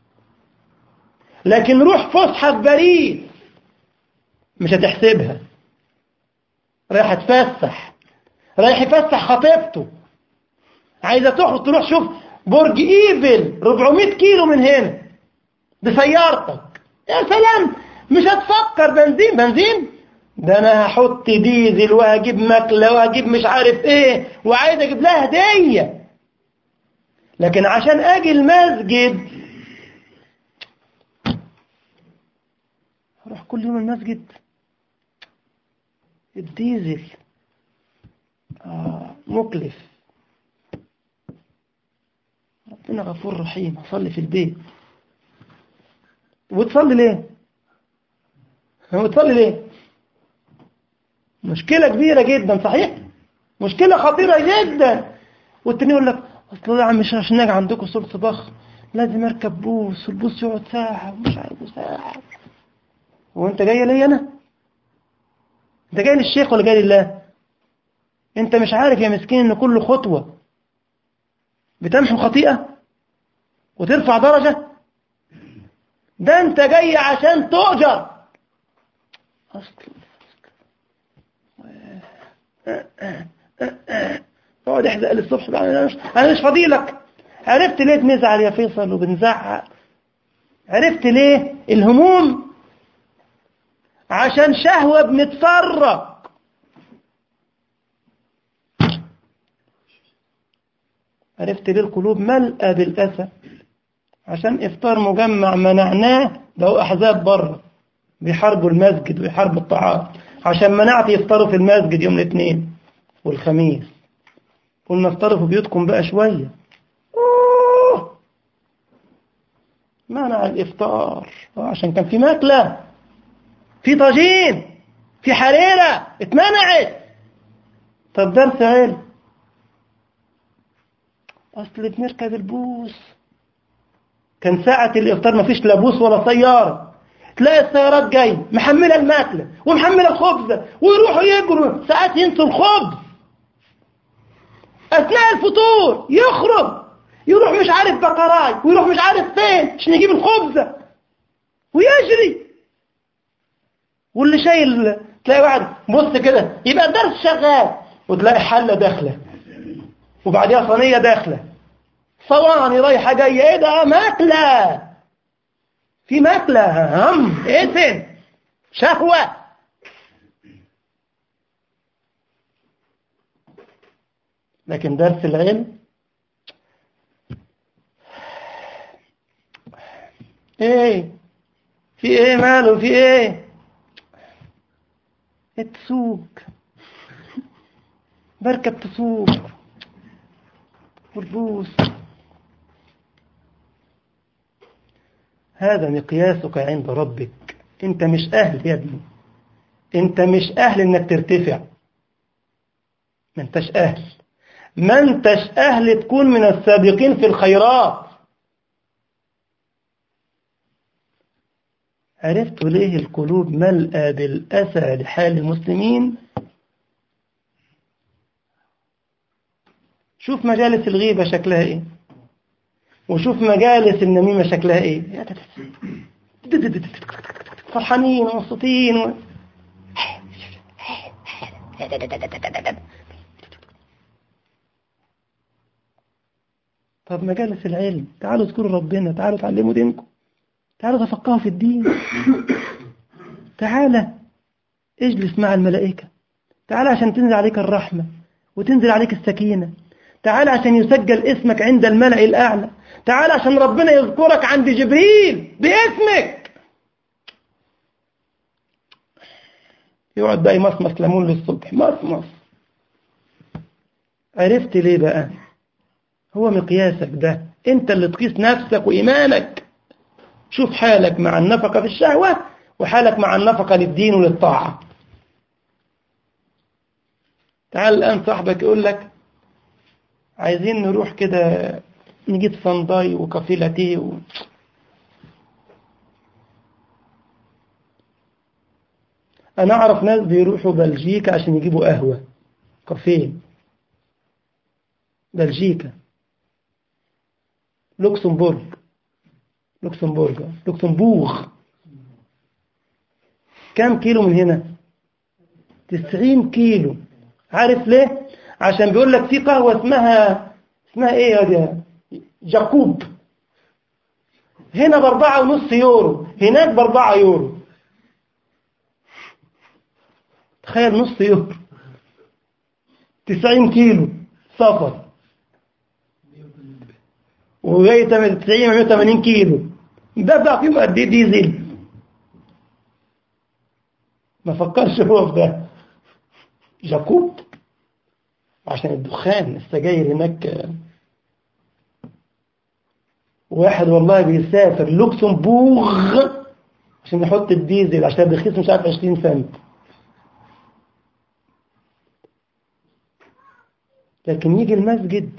لكن روح فسحة في باريس مش هتحسبها رايح تفسح رايح يفسح خطيبته عايزة تخرج تروح شوف برج ايفل 400 كيلو من هنا بسيارتك يا سلام مش هتفكر بنزين بنزين ده انا هحط ديزل وهجيب مكلة وهجيب مش عارف ايه وعايز اجيب لها هدية لكن عشان اجي المسجد اروح كل يوم المسجد الديزل آه مكلف ربنا غفور رحيم اصلي في البيت وتصلي ليه وتصلي ليه مشكلة كبيرة جدا صحيح مشكلة خطيرة جدا والتاني يقول لك اصل يا عم مش عشان اجي عندكم صوت صباخ لازم اركب بوس والبوس يقعد ساعة ومش عارف ساعة وانت جاي لي انا انت جاي للشيخ ولا جاي لله انت مش عارف يا مسكين ان كل خطوة بتمحو خطيئة وترفع درجة ده انت جاي عشان تؤجر اصل اقعد احزق للصبح بقى انا مش انا مش فاضيلك عرفت ليه بنزعل يا فيصل وبنزعق عرفت ليه الهموم عشان شهوة بنتفرق عرفت ليه القلوب ملأى بالأسى عشان إفطار مجمع منعناه ده أحزاب بره بيحاربوا المسجد ويحاربوا الطعام عشان منعت يفطروا في المسجد يوم الاثنين والخميس قلنا افطروا في بيوتكم بقى شوية أوه. منع الإفطار عشان كان في ماكلة في طاجين في حريرة اتمنعت طب درس علم أصل بنركب البوس كان ساعة الإفطار مفيش لا بوس ولا سيارة تلاقي السيارات جاية محملة الماكلة ومحملة الخبزة ويروحوا يجروا ساعات ينسوا الخبز أثناء الفطور يخرج يروح مش عارف بقراي ويروح مش عارف فين عشان يجيب الخبزة ويجري واللي شايل تلاقي واحد بص كده يبقى الدرس شغال وتلاقي حلة داخلة وبعديها صينية داخلة صواني رايحة جاية ايه ده ماكلة في ماكلة هم اثم شهوة لكن درس العلم ايه في ايه ماله في ايه تسوق بركب تسوق والبوس هذا مقياسك عند ربك انت مش اهل يا ابني انت مش اهل انك ترتفع ما انتش اهل ما انتش اهل تكون من السابقين في الخيرات عرفت ليه القلوب ملأى بالأسى لحال المسلمين شوف مجالس الغيبة شكلها ايه وشوف مجالس النميمة شكلها ايه فرحانين ومبسوطين و... طب مجالس العلم تعالوا اذكروا ربنا تعالوا تعلموا دينكم تعالوا تفقهوا في الدين تعالى اجلس مع الملائكة تعالى عشان تنزل عليك الرحمة وتنزل عليك السكينة تعالى عشان يسجل اسمك عند الملأ الأعلى تعالى عشان ربنا يذكرك عند جبريل باسمك يقعد بقى يمصمص ليمون للصبح مصمص عرفت ليه بقى هو مقياسك ده انت اللي تقيس نفسك وإيمانك شوف حالك مع النفقة في الشهوة وحالك مع النفقة للدين وللطاعة تعال الآن صاحبك يقول لك عايزين نروح كده نجيب صنداي وكافيه لاتيه و... أنا أعرف ناس بيروحوا بلجيكا عشان يجيبوا قهوة كافيه بلجيكا لوكسمبورغ لوكسمبورغ لوكسمبورغ كم كيلو من هنا تسعين كيلو عارف ليه عشان بيقول لك في قهوة اسمها اسمها ايه يا دي جاكوب هنا باربعة ونص يورو هناك باربعة يورو تخيل نص يورو تسعين كيلو سفر وجاي 90 180 كيلو دفع فيهم قد ايه ديزل ما فكرش هو في ده جاكوب عشان الدخان السجاير هناك واحد والله بيسافر لوكسمبورغ عشان يحط الديزل عشان رخيص مش عارف 20 سنت لكن يجي المسجد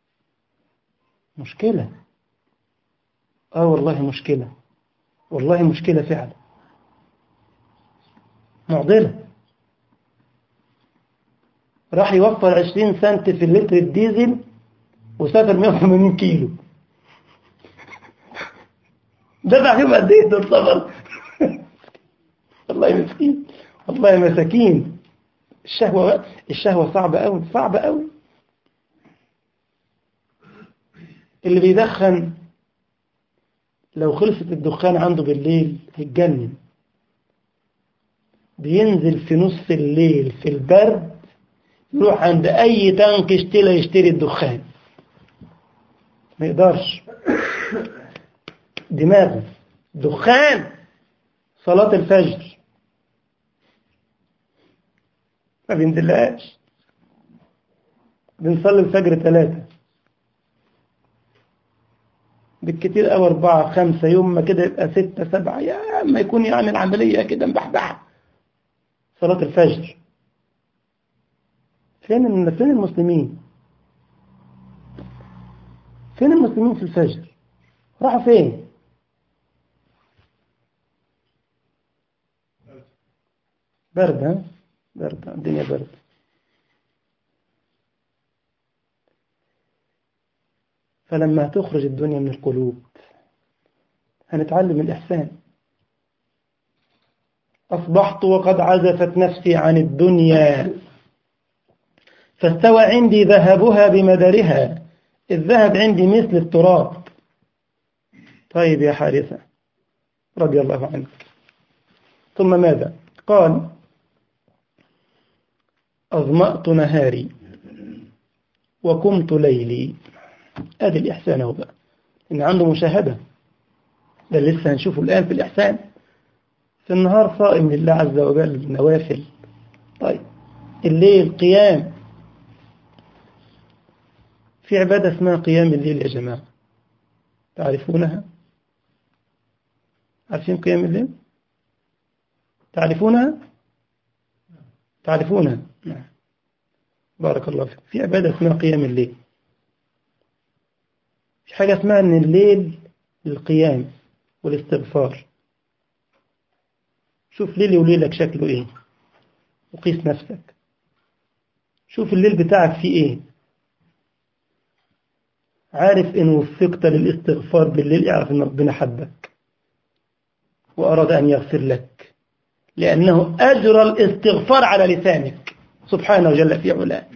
مشكلة اه والله مشكلة والله مشكلة فعلا معضلة راح يوفر 20 سنت في اللتر الديزل وسافر 180 كيلو دفع فيهم قد ايه دول سفر والله مسكين والله مساكين الشهوة الشهوة صعبة قوي صعبة قوي اللي بيدخن لو خلصت الدخان عنده بالليل هيتجنن بينزل في نص الليل في البرد يروح عند أي تانك اشتري يشتري الدخان ما يقدرش دماغه دخان صلاة الفجر ما بينزلهاش بنصلي الفجر ثلاثة بالكتير أو أربعة خمسة يوم ما كده يبقى ستة سبعة يا ما يكون يعني العملية كده مبحبحة صلاة الفجر فين فين المسلمين فين المسلمين في الفجر راحوا فين برد ها برد الدنيا برد فلما تخرج الدنيا من القلوب هنتعلم الإحسان أصبحت وقد عزفت نفسي عن الدنيا فاستوى عندي ذهبها بمدرها الذهب عندي مثل التراب طيب يا حارثة رضي الله عنك ثم ماذا قال أظمأت نهاري وقمت ليلي ادي الإحسان اهو بقى إن عنده مشاهدة ده لسه هنشوفه الآن في الإحسان في النهار صائم لله عز وجل نوافل طيب الليل قيام في عبادة اسمها قيام الليل يا جماعة تعرفونها عارفين قيام الليل تعرفونها تعرفونها نعم بارك الله فيك في عبادة اسمها قيام الليل في حاجة اسمها ان الليل للقيام والاستغفار شوف ليلي وليلك شكله ايه وقيس نفسك شوف الليل بتاعك فيه ايه عارف ان وفقت للاستغفار بالليل اعرف ان ربنا حبك واراد ان يغفر لك لانه اجرى الاستغفار على لسانك سبحانه جل في علاه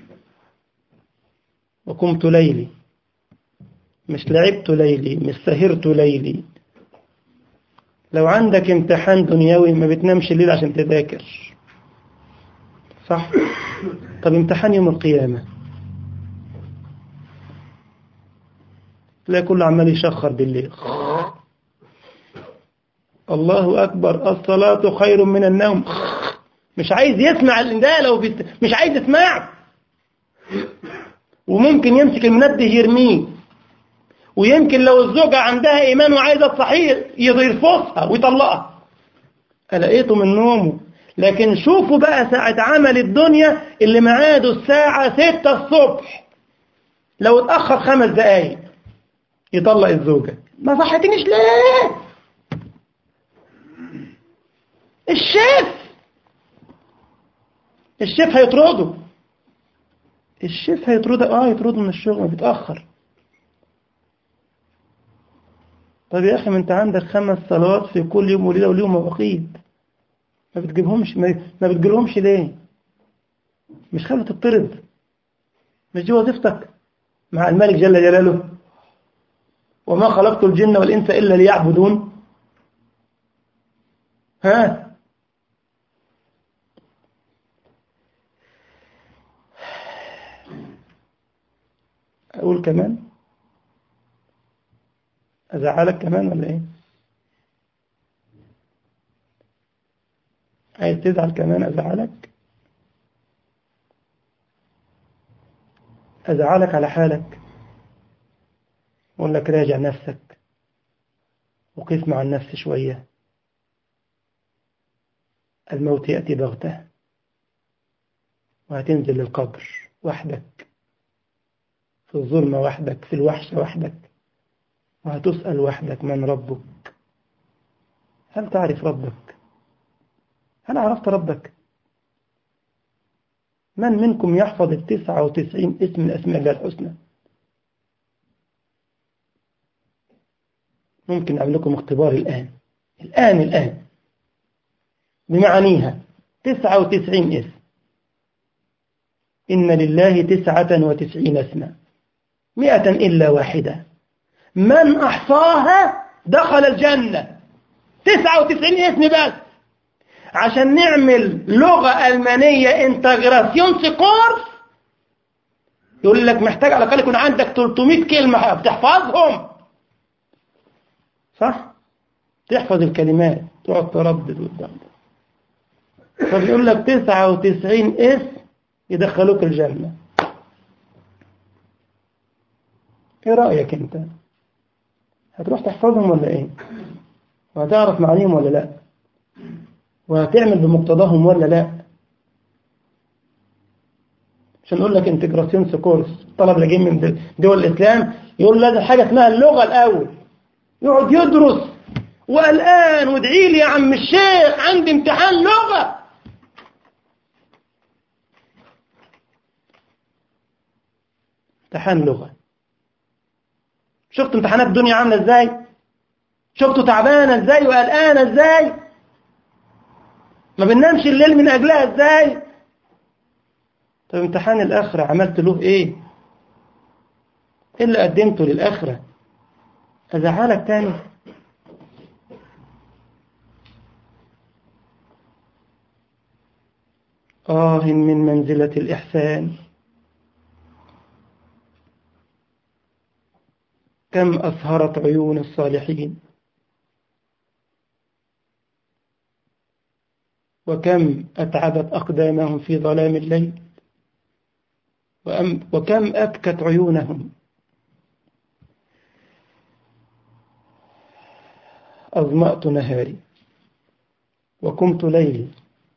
وقمت ليلي مش لعبت ليلي مش سهرت ليلي لو عندك امتحان دنيوي ما بتنامش الليل عشان تذاكر صح طب امتحان يوم القيامة تلاقي كله عمال يشخر بالليل الله أكبر الصلاة خير من النوم مش عايز يسمع النداء لو بيست... مش عايز يسمع وممكن يمسك المنبه يرميه ويمكن لو الزوجة عندها إيمان وعايزة تصحيه يرفصها ويطلقها لقيته من نومه لكن شوفوا بقى ساعة عمل الدنيا اللي معاده الساعة ستة الصبح لو اتأخر خمس دقايق يطلق الزوجة ما صحتنيش ليه الشيف الشيف هيطرده الشيف هيطرده اه يطرده من الشغل ما بيتأخر طب يا أخي ما أنت عندك خمس صلوات في كل يوم وليلة وليهم مواقيت ما بتجيبهمش ما, ما بتجيلهمش ليه مش خايف تطرد مش دي وظيفتك مع الملك جل جلاله وما خلقت الجن والإنس إلا ليعبدون ها أقول كمان أزعلك كمان ولا إيه عايز تزعل كمان أزعلك أزعلك على حالك أقول لك راجع نفسك وقف مع النفس شوية الموت يأتي بغتة وهتنزل للقبر وحدك في الظلمة وحدك في الوحشة وحدك وهتسأل وحدك من ربك هل تعرف ربك هل عرفت ربك من منكم يحفظ التسعة وتسعين اسم من أسماء الله الحسنى ممكن أعمل لكم اختبار الآن الآن الآن بمعانيها تسعة وتسعين اسم إن لله تسعة وتسعين اسما مئة إلا واحدة من أحصاها دخل الجنة تسعة وتسعين اسم بس عشان نعمل لغة ألمانية انتجراسيون سيكورس يقول لك محتاج على الأقل يكون عندك 300 كلمة بتحفظهم صح؟ تحفظ الكلمات تقعد تردد قدام فبيقول لك 99 اسم يدخلوك الجنة ايه رأيك انت هتروح تحفظهم ولا ايه وهتعرف معانيهم ولا لا وهتعمل بمقتضاهم ولا لا عشان نقول لك انتجراسيون سكورس الطلب اللي جايين من دول الاسلام يقول لازم حاجه اسمها اللغه الاول يقعد يدرس والان وادعي لي يا عم الشيخ عندي امتحان لغه امتحان لغه شفت امتحانات الدنيا عامله ازاي شفتوا تعبانه ازاي وقلقانه ازاي ما بننامش الليل من أجلها إزاي طب امتحان الآخرة عملت له إيه إيه اللي قدمته للآخرة أزعلك تاني آه من منزلة الإحسان كم أسهرت عيون الصالحين وكم أتعبت أقدامهم في ظلام الليل وكم أبكت عيونهم أظمأت نهاري وقمت ليلي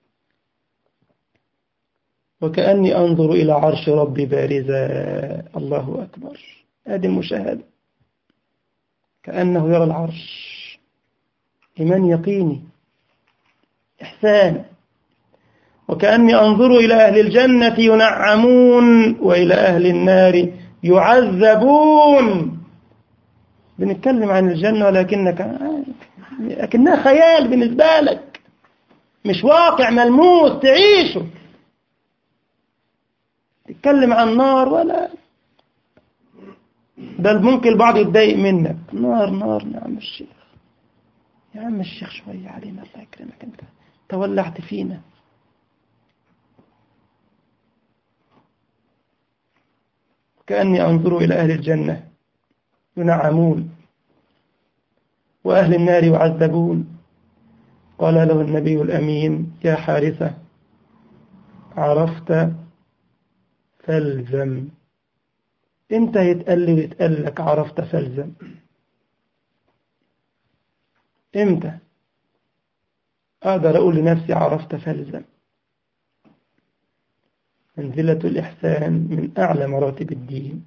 وكأني أنظر إلى عرش ربي بارزا الله أكبر هذه المشاهدة كأنه يرى العرش إيمان يقيني إحسان وكأني أنظر إلى أهل الجنة ينعمون وإلى أهل النار يعذبون بنتكلم عن الجنة ولكنك لكنها خيال بالنسبة لك مش واقع ملموس تعيشه تتكلم عن نار ولا بل ممكن البعض يتضايق منك نار نار نعم الشيخ يا عم الشيخ شوية علينا الله يكرمك انت تولعت فينا كأني أنظر إلى أهل الجنة ينعمون وأهل النار يعذبون قال له النبي الأمين يا حارثة عرفت فالزم انت يتقال لي ويتقال لك عرفت فالزم امتى اقدر اقول لنفسي عرفت فالزم منزلة الإحسان من أعلى مراتب الدين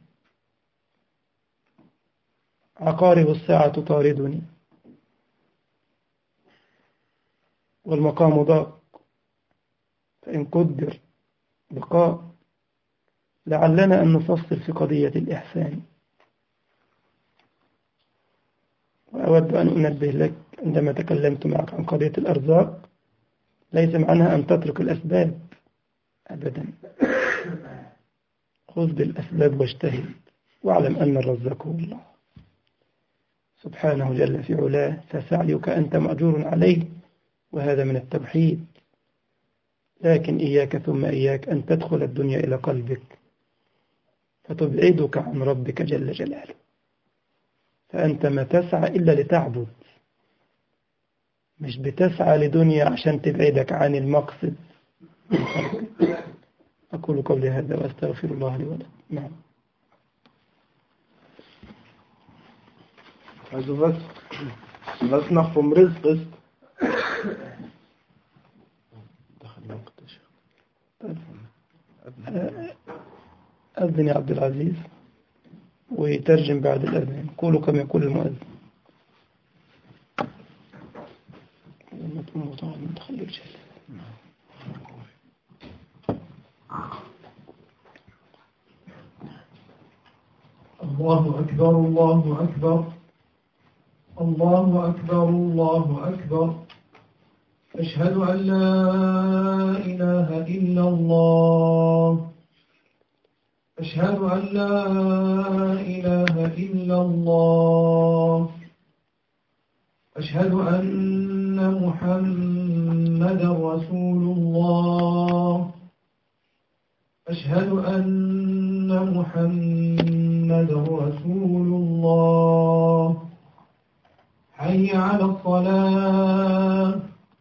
عقارب الساعة تطاردني والمقام ضاق فإن قدر بقاء لعلنا أن نفصل في قضية الإحسان وأود أن أنبه لك عندما تكلمت معك عن قضية الأرزاق ليس معناها أن تترك الأسباب أبدا خذ بالأسباب واجتهد واعلم أن الرزاق هو الله سبحانه جل في علاه فسعيك أنت مأجور عليه وهذا من التوحيد لكن إياك ثم إياك أن تدخل الدنيا إلى قلبك فتبعدك عن ربك جل جلاله فأنت ما تسعى إلا لتعبد مش بتسعى لدنيا عشان تبعدك عن المقصد أقول قولي هذا وأستغفر الله لي ولكم نعم Also was, was noch vom Rizq ist, أذن يا عبد العزيز ويترجم بعد الأذان قولوا كما يقول المؤذن لما تكون مطاعم تخلي الجهل الله أكبر الله أكبر الله أكبر الله أكبر أشهد أن لا إله إلا الله أشهد أن لا إله إلا الله أشهد أن محمدا رسول الله أشهد أن محمدا رسول الله حي على الصلاة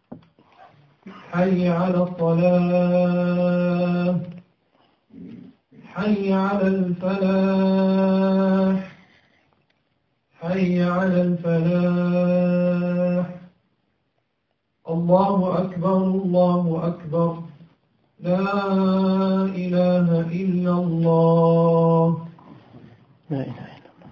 حي على الصلاة حي على الفلاح حي على الفلاح الله أكبر الله أكبر لا إله إلا الله لا إله إلا الله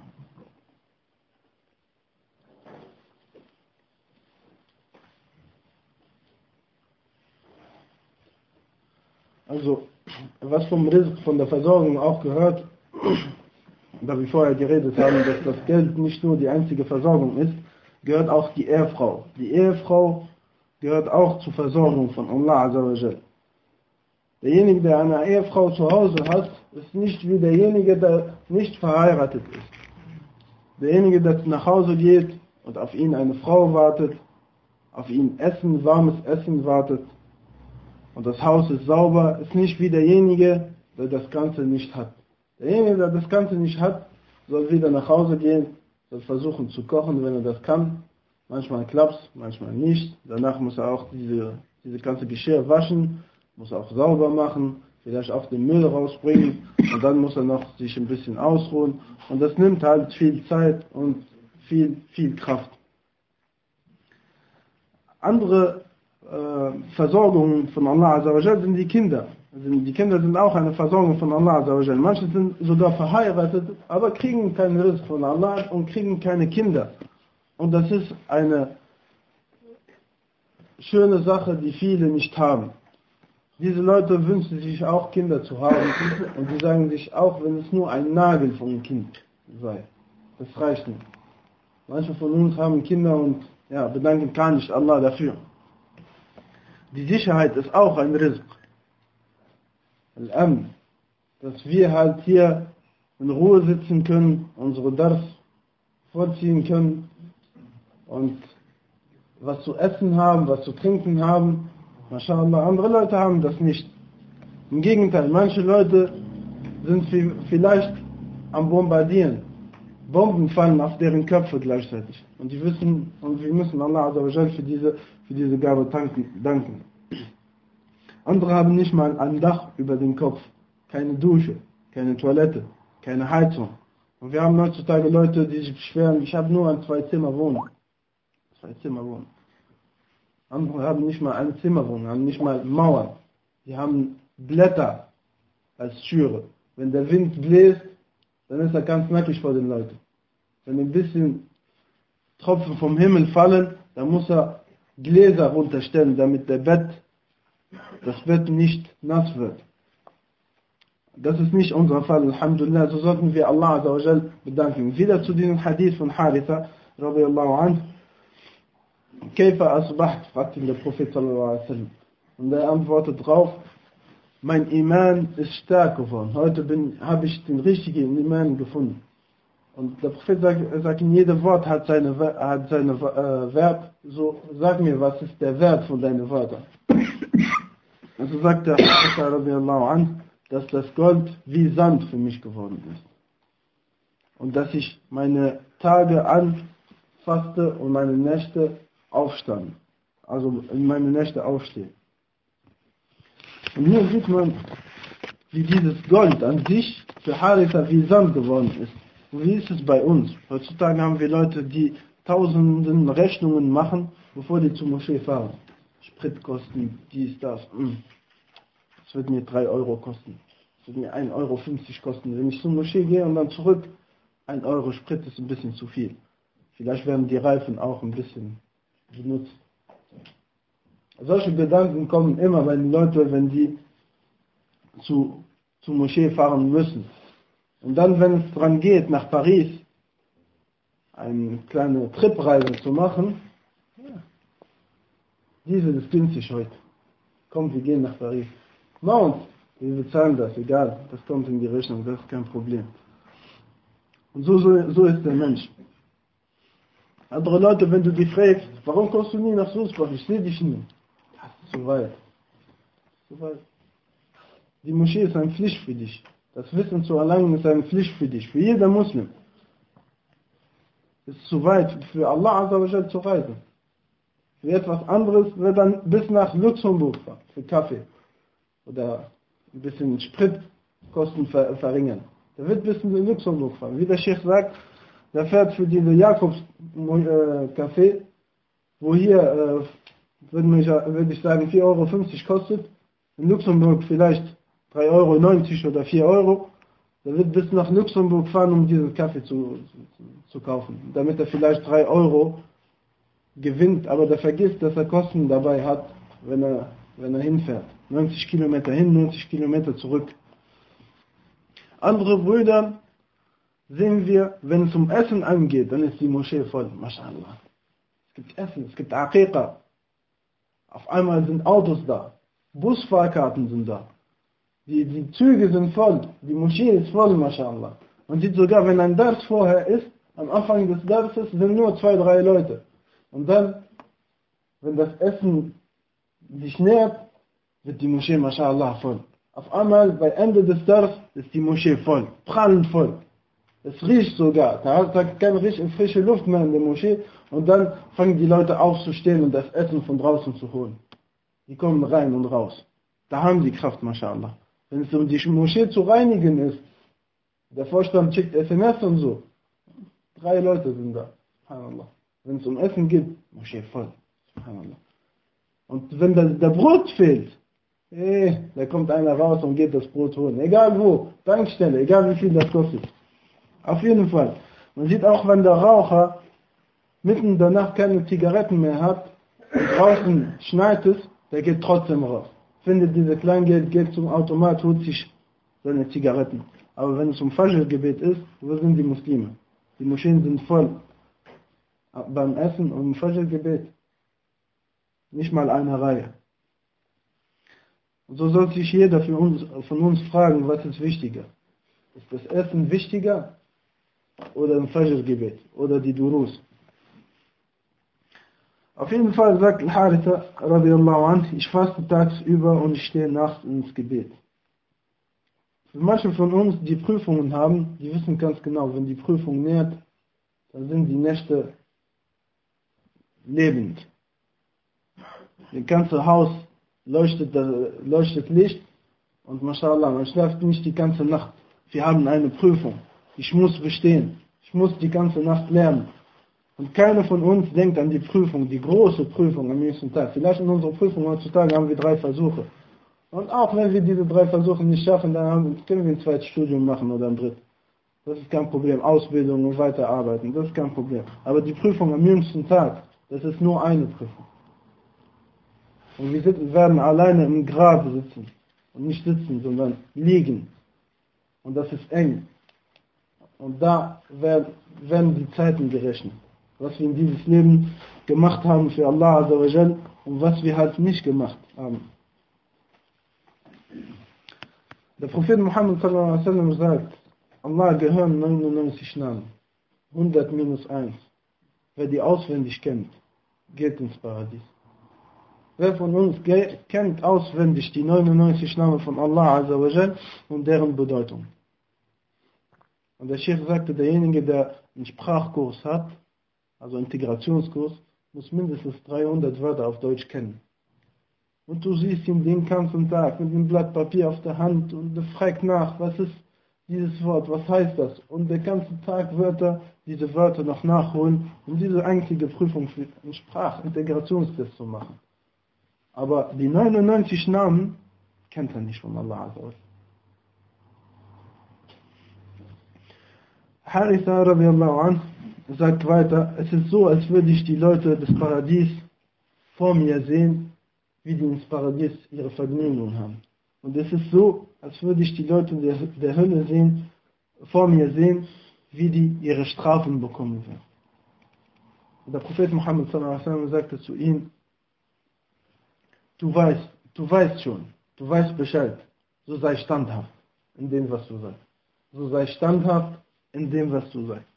also was vom Rizq, von der Versorgung auch gehört, da wir vorher geredet haben, dass das Geld nicht nur die einzige Versorgung ist, gehört auch die Ehefrau. Die Ehefrau gehört auch zur Versorgung von Allah Azawajal. Derjenige, der eine Ehefrau zu Hause hat, ist nicht wie derjenige, der nicht verheiratet ist. Derjenige, der nach Hause geht und auf ihn eine Frau wartet, auf ihn Essen, warmes Essen wartet und das Haus ist sauber, ist nicht wie derjenige, der das Ganze nicht hat. Derjenige, der das Ganze nicht hat, soll wieder nach Hause gehen, soll versuchen zu kochen, wenn er das kann. Manchmal klappt manchmal nicht. Danach muss er auch diese, diese ganze Geschirr waschen, muss auch sauber machen, vielleicht auch den Müll rausbringen und dann muss er noch sich ein bisschen ausruhen. Und das nimmt halt viel Zeit und viel, viel Kraft. Andere äh, Versorgung von Allah Azawajal sind die Kinder. Also die Kinder sind auch eine Versorgung von Allah Azawajal. Manche sind sogar verheiratet, aber kriegen keinen Risk von Allah und kriegen keine Kinder. Und das ist eine schöne Sache, die viele nicht haben. Diese Leute wünschen sich auch Kinder zu haben und sie sagen sich auch, wenn es nur ein Nagel von einem Kind sei. Das reicht nicht. Manche von uns haben Kinder und ja, bedanken gar nicht Allah dafür. Die Sicherheit ist auch ein Rizq. Al-Amn. Dass wir halt hier in Ruhe sitzen können, unsere Dars vorziehen können und was zu essen haben, was zu trinken haben. MashaAllah, andere Leute haben das nicht. Im Gegenteil, manche Leute sind vielleicht am Bombardieren. Bomben fallen auf deren Köpfe gleichzeitig. Und die wissen, und wir müssen Allah Azzawajal für diese, für diese Gabe danken. Andere haben nicht mal ein Dach über dem Kopf, keine Dusche, keine Toilette, keine Heizung. Und wir haben heutzutage Leute, die sich beschweren, ich habe nur ein Zwei-Zimmer-Wohnung. Zwei-Zimmer-Wohnung. Andere haben nicht mal eine Zimmerwohnung, haben nicht mal Mauern. Die haben Blätter als Türe. Wenn der Wind bläst, dann ist er ganz nackig vor den Leuten. Wenn ein bisschen Tropfen vom Himmel fallen, dann muss er Gläser runterstellen, damit der Bett, das Bett nicht nass wird. Das ist nicht unser Fall, Alhamdulillah. So sollten wir Allah Azawajal bedanken. Wieder zu diesem Hadith von Haritha, radiallahu anh. Käfer asbaht, fragt ihn der Prophet sallallahu alaihi wasallam. Und er antwortet drauf, mein Iman ist stark geworden. Heute habe ich den richtigen Iman gefunden. Und der Prophet sagt, er sagt jedes Wort hat seine, hat seine äh, Wert. So, sag mir, was ist der Wert von deinen Wörtern? Also sagt der Prophet, dass das Gold wie Sand für mich geworden ist. Und dass ich meine Tage anfasste und meine Nächte aufstand. Also in meine Nächte aufstehe. Und hier sieht man, wie dieses Gold an sich für Haritha wie Sand geworden ist. Und wie ist es bei uns? Heutzutage haben wir Leute, die tausenden Rechnungen machen, bevor die zur Moschee fahren. Spritkosten, dies, das. Hm. Das wird mir 3 Euro kosten. Das wird mir 1,50 Euro kosten. Wenn ich zur Moschee gehe und dann zurück, 1 Euro Sprit ist ein bisschen zu viel. Vielleicht werden die Reifen auch ein bisschen benutzt. Solche Gedanken kommen immer bei den Leuten, wenn die zu, zu Moschee fahren müssen. Und dann, wenn es dran geht, nach Paris eine kleine Tripreise zu machen, ja, diese ist günstig heute. Kommt, wir gehen nach Paris. Mount, wir bezahlen das, egal, das kommt in die Rechnung, das ist kein Problem. Und so, so, so ist der Mensch. Andere Leute, wenn du die fragst, warum kommst du nie nach Sulzbach? Ich sehe dich nie. Das ist zu weit. Zu weit. Die Moschee ist eine Pflicht für dich. Das Wissen zu erlangen ist eine Pflicht für dich, für jeder Muslim. Es ist zu weit für Allah Azzawajal zu reisen. Für etwas anderes wird dann bis nach Luxemburg fahren, für Kaffee. Oder ein bisschen Spritkosten verringern. Der wird bis in Luxemburg fahren. Wie der Sheikh sagt, der fährt für diese Jakobs-Café, äh, wo hier, äh, würde, mich, würde ich sagen, 4,50 Euro kostet, in Luxemburg vielleicht 3,90 Euro oder 4 Euro, der wird bis nach Luxemburg fahren, um diesen Kaffee zu, zu, zu kaufen, damit er vielleicht 3 Euro gewinnt, aber der vergisst, dass er Kosten dabei hat, wenn er, wenn er hinfährt. 90 Kilometer hin, 90 Kilometer zurück. Andere Brüder sehen wir, wenn es um Essen angeht, dann ist die Moschee voll. MashaAllah. Es gibt Essen, es gibt Aqiqa. Auf einmal sind Autos da. Busfahrkarten sind da. Die, die Züge sind voll. Die Moschee ist voll, MashaAllah. Man sieht sogar, wenn ein Dars vorher ist, am Anfang des Darses sind nur zwei, drei Leute. Und dann, wenn das Essen sich nähert, wird die Moschee, MashaAllah, voll. Auf einmal, bei Ende des Dars, ist die Moschee voll. Prallend voll. Es riecht sogar. Da hat es keine frische Luft mehr in der Moschee. Und dann fangen die Leute aufzustehen und das Essen von draußen zu holen. Die kommen rein und raus. Da haben die Kraft, mashallah. Wenn es um die Moschee zu reinigen ist, der Vorstand schickt SMS und so. Drei Leute sind da. Subhanallah. Wenn es um Essen geht, Moschee voll. Subhanallah. Und wenn der, der Brot fehlt, eh, da kommt einer raus und geht das Brot holen. Egal wo, Tankstelle, egal wie viel das kostet. Auf jeden Fall. Man sieht auch, wenn der Raucher mitten in der Nacht keine Zigaretten mehr hat, und draußen schneit es, der geht trotzdem raus. Findet diese Kleingeld, geht zum Automat, holt sich seine Zigaretten. Aber wenn es um Fajr-Gebet ist, wo sind die Muslime? Die Moscheen sind voll. Beim Essen und im Fajr-Gebet. Nicht mal eine Reihe. Und so soll sich jeder uns, von uns fragen, was ist wichtiger? Ist das Essen wichtiger oder im Fajr-Gebet oder die Durus. Auf jeden Fall sagt Al-Haritha, radiallahu anh, ich faste tagsüber und ich stehe nachts ins Gebet. Manche von uns, die Prüfungen haben, die wissen ganz genau, wenn die Prüfung nähert, dann sind die Nächte lebend. Das ganze Haus leuchtet, leuchtet Licht und mashallah, man schläft nicht die ganze Nacht. Wir haben eine Prüfung. Ich muss bestehen. Ich muss die ganze Nacht lernen. Und keiner von uns denkt an die Prüfung, die große Prüfung am nächsten Tag. Vielleicht in unserer Prüfung heutzutage haben wir drei Versuche. Und auch wenn wir diese drei Versuche nicht schaffen, dann können wir ein zweites Studium machen oder ein drittes. Das ist kein Problem. Ausbildung und weiterarbeiten, das ist kein Problem. Aber die Prüfung am jüngsten Tag, das ist nur eine Prüfung. Und wir sitzen, werden alleine im Grab sitzen. Und nicht sitzen, sondern liegen. Und das ist eng. Und da werden die Zeiten gerechnet. Was wir in dieses Leben gemacht haben für Allah Azawajal und was wir halt nicht gemacht haben. Der Prophet Muhammad sallallahu alaihi wasallam sagt, Allah gehören 99 Namen. 100 minus 1. Wer die auswendig kennt, geht ins Paradies. Wer von uns kennt auswendig die 99 Namen von Allah Azawajal und deren Bedeutung? Und der Sheikh sagte, derjenige, der einen Sprachkurs hat, also Integrationskurs, muss mindestens 300 Wörter auf Deutsch kennen. Und du siehst ihn den ganzen Tag mit einem Blatt Papier auf der Hand und er fragt nach, was ist dieses Wort, was heißt das? Und der ganze Tag wird er diese Wörter noch nachholen, um diese einzige Prüfung für einen Sprachintegrationstest zu machen. Aber die 99 Namen kennt er nicht von Allah Azza Haritha radiallahu anh sagt weiter, es ist so, als würde ich die Leute des Paradies vor mir sehen, wie die ins Paradies ihre Vergnügungen haben. Und es ist so, als würde ich die Leute der, der Hölle sehen, vor mir sehen, wie die ihre Strafen bekommen werden. Und der Prophet Muhammad sallam, sagte zu ihm, du weißt, du weißt schon, du weißt Bescheid, so sei standhaft in dem, was du sagst. So sei standhaft in dem, was du sagst.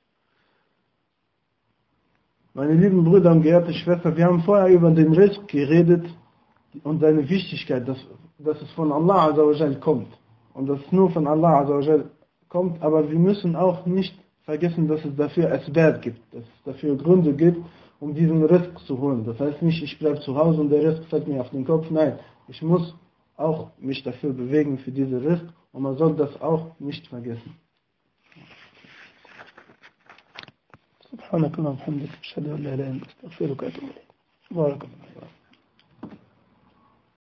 Meine lieben Brüder und geehrte Schwester, wir haben vorher über den Risk geredet und seine Wichtigkeit, dass, dass es von Allah Azawajal kommt. Und dass es nur von Allah Azawajal kommt, aber wir müssen auch nicht vergessen, dass es dafür Asbab gibt, dass es dafür Gründe gibt, um diesen Risk zu holen. Das heißt nicht, ich bleibe zu Hause und der Risk fällt mir auf den Kopf. Nein, ich muss auch mich dafür bewegen für diese Risk und man soll das auch nicht vergessen. سبحانك اللهم وبحمدك اشهد ان لا اله الا انت استغفرك واتوب اليك بارك الله